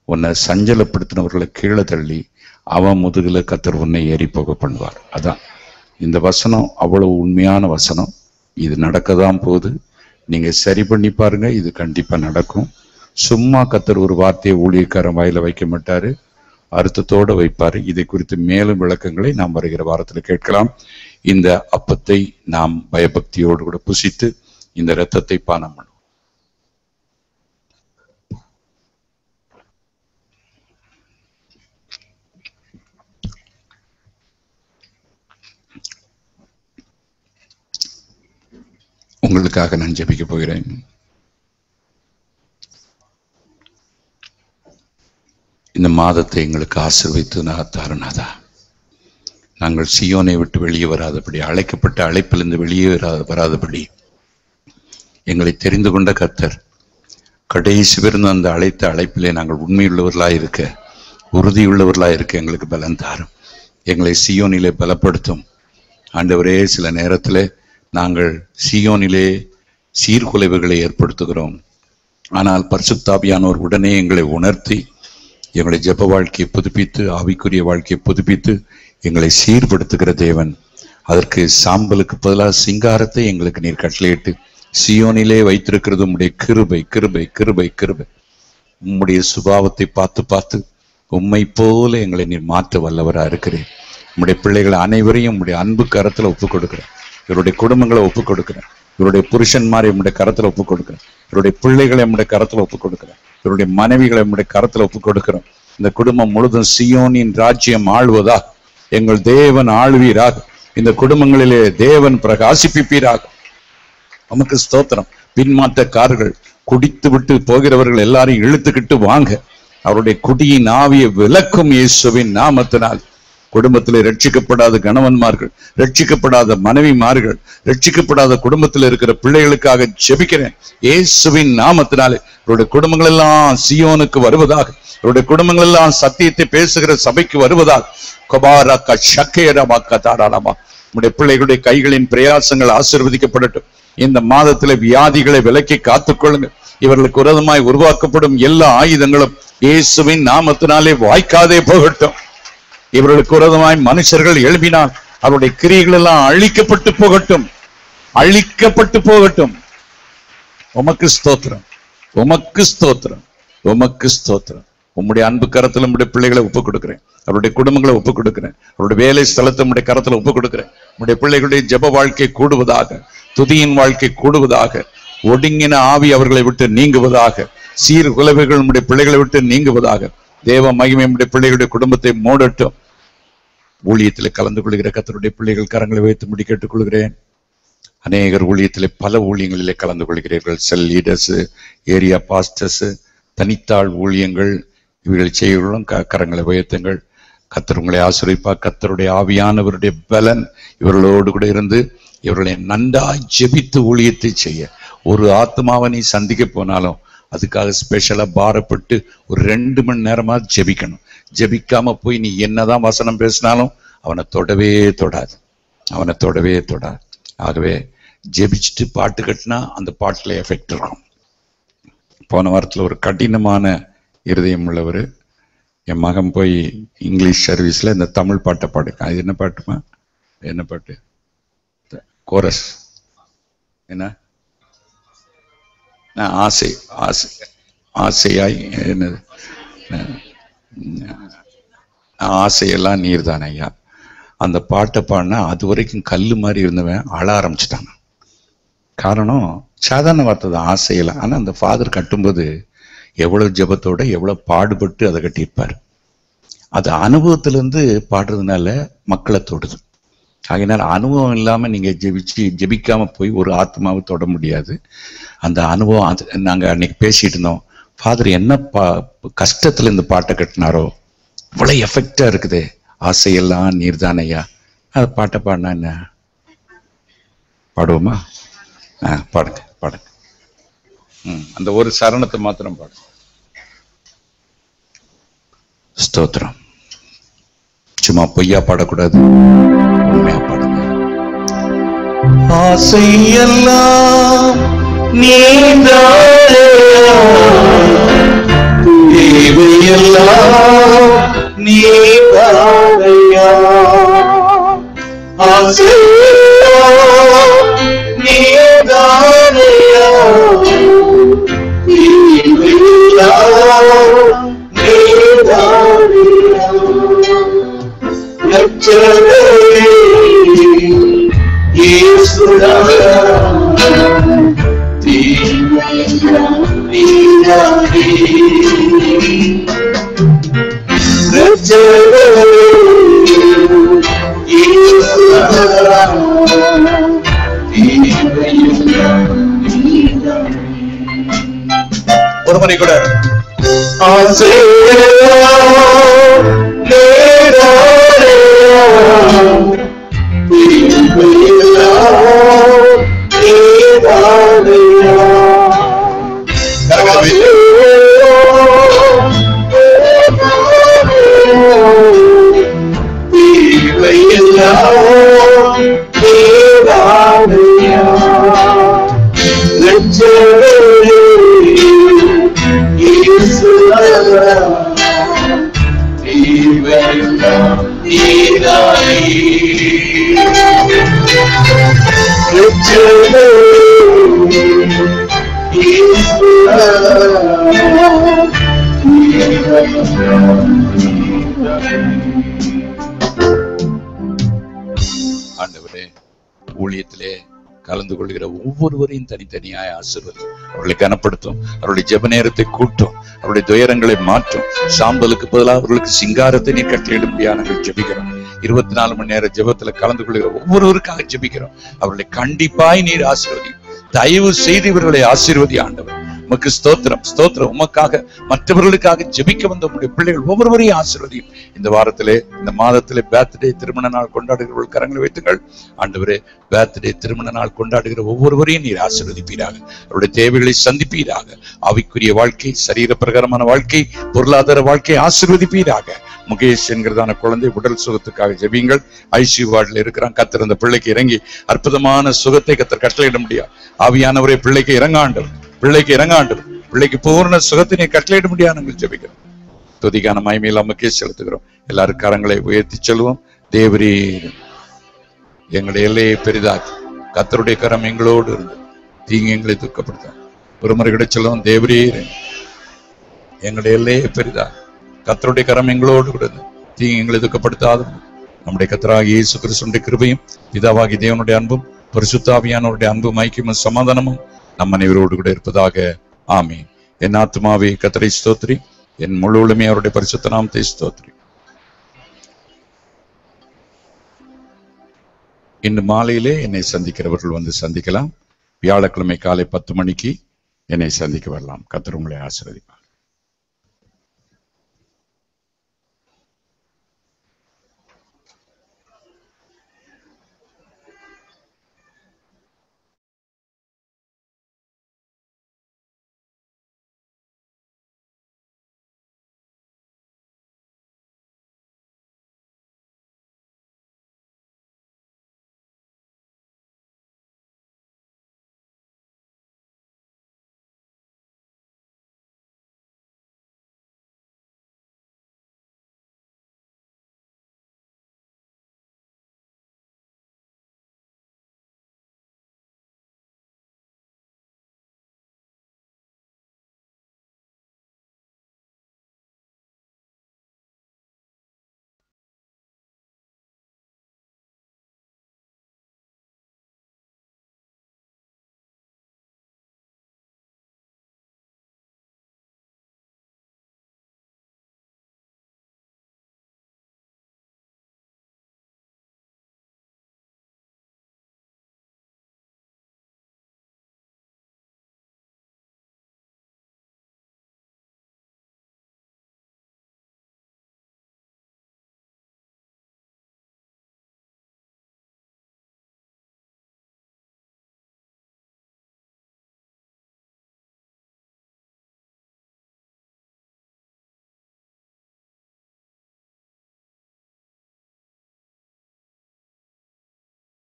Speaker 2: உன்னை சஞ்சலப்படுத்தினவர்களை கீழே தள்ளி அவன் முதுகுல கத்தர் உன்னை ஏறி போக பண்ணுவார் அதான் இந்த வசனம் அவ்வளவு உண்மையான வசனம் இது நடக்கதான் போகுது நீங்க சரி பண்ணி பாருங்க இது கண்டிப்பா நடக்கும் சும்மா கத்தர் ஒரு வார்த்தையை ஊழியக்காரன் வாயில வைக்க மாட்டாரு அர்த்தத்தோட வைப்பாரு இதை குறித்து மேலும் விளக்கங்களை நாம் வருகிற வாரத்தில் கேட்கலாம் இந்த அப்பத்தை நாம் பயபக்தியோடு கூட புசித்து இந்த இரத்தத்தை பானம் பண்ணுவோம் உங்களுக்காக நான் ஜெபிக்க போகிறேன் இந்த மாதத்தை எங்களுக்கு ஆசிர்வித்து நான் தாரணாதா நாங்கள் சியோனை விட்டு வெளியே வராதபடி அழைக்கப்பட்ட அழைப்பிலிருந்து வெளியே வராத வராதபடி எங்களை தெரிந்து கொண்ட கர்த்தர் கடைசி பிறந்த அந்த அழைத்த அழைப்பிலே நாங்கள் உண்மையுள்ளவர்களாய் இருக்க உறுதியுள்ளவர்களாய் இருக்க எங்களுக்கு பலன் தாரும் எங்களை சியோனிலே பலப்படுத்தும் ஆண்டவரே சில நேரத்தில் நாங்கள் சியோனிலே சீர்குலைவுகளை ஏற்படுத்துகிறோம் ஆனால் பரிசுத்தாபியானோர் உடனே எங்களை உணர்த்தி எங்களை ஜெப வாழ்க்கையை புதுப்பித்து ஆவிக்குரிய வாழ்க்கையை புதுப்பித்து எங்களை சீர்படுத்துகிற தேவன் அதற்கு சாம்பலுக்கு பதிலாக சிங்காரத்தை எங்களுக்கு நீர் கட்டளையிட்டு சியோனிலே வைத்திருக்கிறது உம்முடைய கிருபை கிருபை கிருபை கிருபை உம்முடைய சுபாவத்தை பார்த்து பார்த்து உம்மை போல எங்களை நீர் மாற்ற வல்லவரா இருக்கிறேன் உம்முடைய பிள்ளைகள் அனைவரையும் உம்முடைய அன்பு கரத்துல ஒப்புக் கொடுக்கிறேன் இவருடைய குடும்பங்களை ஒப்புக் கொடுக்கிறேன் இவருடைய புருஷன்மாரை உம்முடைய கரத்துல ஒப்புக் கொடுக்கிறேன் இவருடைய பிள்ளைகளை உம்முடைய கரத்துல ஒப்புக் கொடுக்கிறேன் இவருடைய மனைவிகளை உம்முடைய கரத்துல ஒப்புக் கொடுக்கிறோம் இந்த குடும்பம் முழுதும் சியோனின் ராஜ்யம் ஆளுவதா எங்கள் தேவன் ஆளுவீராக இந்த குடும்பங்களிலே தேவன் பிரகாசிப்பிப்பீராக நமக்கு ஸ்தோத்திரம் பின்மாற்றக்காரர்கள் குடித்து விட்டு போகிறவர்கள் எல்லாரையும் இழுத்துக்கிட்டு வாங்க அவருடைய குடியின் ஆவியை விலக்கும் இயேசுவின் நாமத்தினால் குடும்பத்திலே ரட்சிக்கப்படாத கணவன்மார்கள் ரட்சிக்கப்படாத மனைவிமார்கள் ரட்சிக்கப்படாத குடும்பத்தில் இருக்கிற பிள்ளைகளுக்காக ஜெபிக்கிறேன் இயேசுவின் நாமத்தினாலே அவருடைய குடும்பங்கள் எல்லாம் சியோனுக்கு வருவதாக அவருடைய குடும்பங்கள் எல்லாம் சத்தியத்தை பேசுகிற சபைக்கு வருவதாக கொபாரக்கா சக்கையரமாக்கா தாராளமா நம்முடைய பிள்ளைகளுடைய கைகளின் பிரயாசங்கள் ஆசீர்வதிக்கப்படட்டும் இந்த மாதத்துல வியாதிகளை விலக்கி காத்துக்கொள்ளுங்க இவர்களுக்கு விரோதமாய் உருவாக்கப்படும் எல்லா ஆயுதங்களும் இயேசுவின் நாமத்தினாலே வாய்க்காதே போகட்டும் இவர்களுக்கு விரோதமாய் மனுஷர்கள் எழுப்பினால் அவருடைய கிரியைகள் எல்லாம் அழிக்கப்பட்டு போகட்டும் அழிக்கப்பட்டு போகட்டும் உமக்கு ஸ்தோத்திரம் உமக்கு ஸ்தோத்திரம் உமக்கு ஸ்தோத்திரம் உம்முடைய அன்பு கரத்துல உம்முடைய பிள்ளைகளை ஒப்புக் கொடுக்கிறேன் அவருடைய குடும்பங்களை ஒப்புக் கொடுக்கிறேன் அவருடைய வேலை ஸ்தலத்தை உம்முடைய கரத்துல ஒப்புக் கொடுக்கிறேன் உம்முடைய பிள்ளைகளுடைய ஜெப வாழ்க்கை கூடுவதாக துதியின் வாழ்க்கை கூடுவதாக ஒடுங்கின ஆவி அவர்களை விட்டு நீங்குவதாக சீர் குலைவுகள் உம்முடைய பிள்ளைகளை விட்டு நீங்குவதாக தேவ மகிமை உம்முடைய பிள்ளைகளுடைய குடும்பத்தை மூடட்டும் ஊழியத்தில் கலந்து கொள்கிற கத்தருடைய பிள்ளைகள் கரங்களை வைத்து முடி கேட்டுக்கொள்கிறேன் அநேகர் ஊழியத்திலே பல ஊழியங்களிலே கலந்து கொள்கிறீர்கள் செல் லீடர்ஸ் ஏரியா பாஸ்டர்ஸ் தனித்தாள் ஊழியங்கள் இவர்கள் செய்களும் க கரங்களை உயர்த்துங்கள் கத்தர் உங்களை ஆசிரிப்பா கத்தருடைய ஆவியானவருடைய பலன் இவர்களோடு கூட இருந்து இவர்களை நன்றாய் ஜெபித்து ஊழியத்தை செய்ய ஒரு ஆத்மாவை நீ சந்திக்க போனாலும் அதுக்காக ஸ்பெஷலா பாரப்பட்டு ஒரு ரெண்டு மணி நேரமா ஜெபிக்கணும் ஜெபிக்காம போய் நீ என்னதான் வசனம் பேசினாலும் அவனை தொடவே தொடாது அவனை தொடவே தொடாது ஆகவே ஜெபிச்சுட்டு பாட்டு கட்டினா அந்த பாட்டுல எஃபெக்ட் இருக்கும் போன வாரத்துல ஒரு கடினமான இருதயம் உள்ளவர் என் மகன் போய் இங்கிலீஷ் சர்வீஸ்ல இந்த தமிழ் பாட்டை பாடுங்க அது என்ன பாட்டுமா என்ன பாட்டு கோரஸ் என்ன நான் ஆசை ஆசை ஆசையாய் என்னது ஆசையெல்லாம் நீர் தானே ஐயா அந்த பாட்டை பாடினா அது வரைக்கும் கல்லு மாதிரி இருந்தவன் அழ ஆரம்பிச்சிட்டாங்க காரணம் சாதாரண வார்த்தை தான் ஆசையெல்லாம் ஆனா அந்த ஃபாதர் கட்டும்போது எவ்வளவு ஜெபத்தோட எவ்வளவு பாடுபட்டு அதை கட்டியிருப்பார் அது அனுபவத்திலிருந்து பாடுறதுனால மக்களை தொடுது ஆகையினால அனுபவம் இல்லாம நீங்க ஜெபிச்சு ஜெபிக்காம போய் ஒரு ஆத்மாவை தொட முடியாது அந்த அனுபவம் அது நாங்க அன்னைக்கு பேசிட்டு இருந்தோம் ஃபாதர் என்ன பா கஷ்டத்துல இந்த பாட்டை கட்டினாரோ இவ்வளவு எஃபெக்டா இருக்குதே ஆசையெல்லாம் நீர்தானையா அது பாட்டை பாடினா என்ன பாடுவோமா ஆ பாடுங்க பாடுங்க ம் அந்த ஒரு சரணத்தை மாத்திரம் பாடுங்க ஸ்தோத்திரம் சும்மா பொய்யா பாடக்கூடாது உண்மையா பாடுங்க
Speaker 1: ஆசையெல்லாம் நீதானே தேவையெல்லாம் ஒரு மணி கூட
Speaker 2: ஆண்டவரே ஊழியத்திலே கலந்து கொள்கிற ஒவ்வொருவரையும் தனித்தனியாய் ஆசீர்வதி அவர்களை கனப்படுத்தும் அவருடைய ஜெப நேரத்தை கூட்டும் அவருடைய துயரங்களை மாற்றும் சாம்பலுக்கு பதிலாக அவர்களுக்கு சிங்காரத்தை நீர் கட்டளையிடும்படியா நாங்கள் ஜெபிக்கிறோம் இருபத்தி நாலு மணி நேர ஜெபத்துல கலந்து கொள்கிற ஒவ்வொருவருக்காக ஜெபிக்கிறோம் அவர்களை கண்டிப்பாய் நீர் ஆசீர்வதி தயவு செய்து இவர்களை ஆசீர்வதி ஆண்டவர் உமக்கு ஸ்தோத்திரம் ஸ்தோத்திரம் உமக்காக மற்றவர்களுக்காக ஜெபிக்க வந்த உங்களுடைய பிள்ளைகள் ஒவ்வொருவரையும் ஆசீர்வதியும் இந்த வாரத்திலே இந்த மாதத்திலே பேர்த்டே திருமண நாள் கொண்டாடுகிறவர்கள் கரங்களை வைத்துங்கள் ஆண்டவரே பேர்த்டே திருமண நாள் கொண்டாடுகிற ஒவ்வொருவரையும் நீர் ஆசீர்வதிப்பீராக அவருடைய தேவைகளை சந்திப்பீராக ஆவிக்குரிய வாழ்க்கை சரீர பிரகாரமான வாழ்க்கை பொருளாதார வாழ்க்கை ஆசீர்வதிப்பீராக முகேஷ் என்கிறதான குழந்தை உடல் சுகத்துக்காக ஜெபியுங்கள் ஐசியூ வார்டில் இருக்கிறான் கத்தர் அந்த பிள்ளைக்கு இறங்கி அற்புதமான சுகத்தை கத்தர் கட்டளையிட முடியாது ஆவியானவரே பிள்ளைக்கு இறங்காண்டவர் பிள்ளைக்கு இறங்காண்டவர் பிள்ளைக்கு பூர்ண சுகத்தினை கட்டளையிட முடியாது நாங்கள் ஜெபிக்கிறோம் துதிக்கான மகிமையில் நமக்கே செலுத்துகிறோம் எல்லாரும் கரங்களை உயர்த்தி செல்வோம் தேவரீர் எங்களுடைய எல்லையை பெரிதாக்கி கத்தருடைய கரம் எங்களோடு இருந்து தீங்கு எங்களை துக்கப்படுத்தும் ஒரு முறை கூட சொல்லுவோம் தேவரீர் எங்களுடைய எல்லையை பெரிதாக்கி கத்தருடைய கரம் எங்களோடு கூட இருந்து தீங்கு எங்களை துக்கப்படுத்தாது நம்முடைய கத்தராகிய இயேசு கிறிஸ்துடைய கிருபையும் பிதாவாகி தேவனுடைய அன்பும் பரிசுத்தாவியானவருடைய அன்பும் ஐக்கியமும் சமாதானமும் நம் அனைவரோடு கூட இருப்பதாக ஆமீன் என் ஆத்மாவே கத்தரை ஸ்தோத்ரி என் முழு உளுமே அவருடைய பரிசுத்த நாமத்தை ஸ்தோத்ரி இன்று மாலையிலே என்னை சந்திக்கிறவர்கள் வந்து சந்திக்கலாம் வியாழக்கிழமை காலை பத்து மணிக்கு என்னை சந்திக்க வரலாம் கத்தர் உங்களை ஆசீர்வதிப்பார்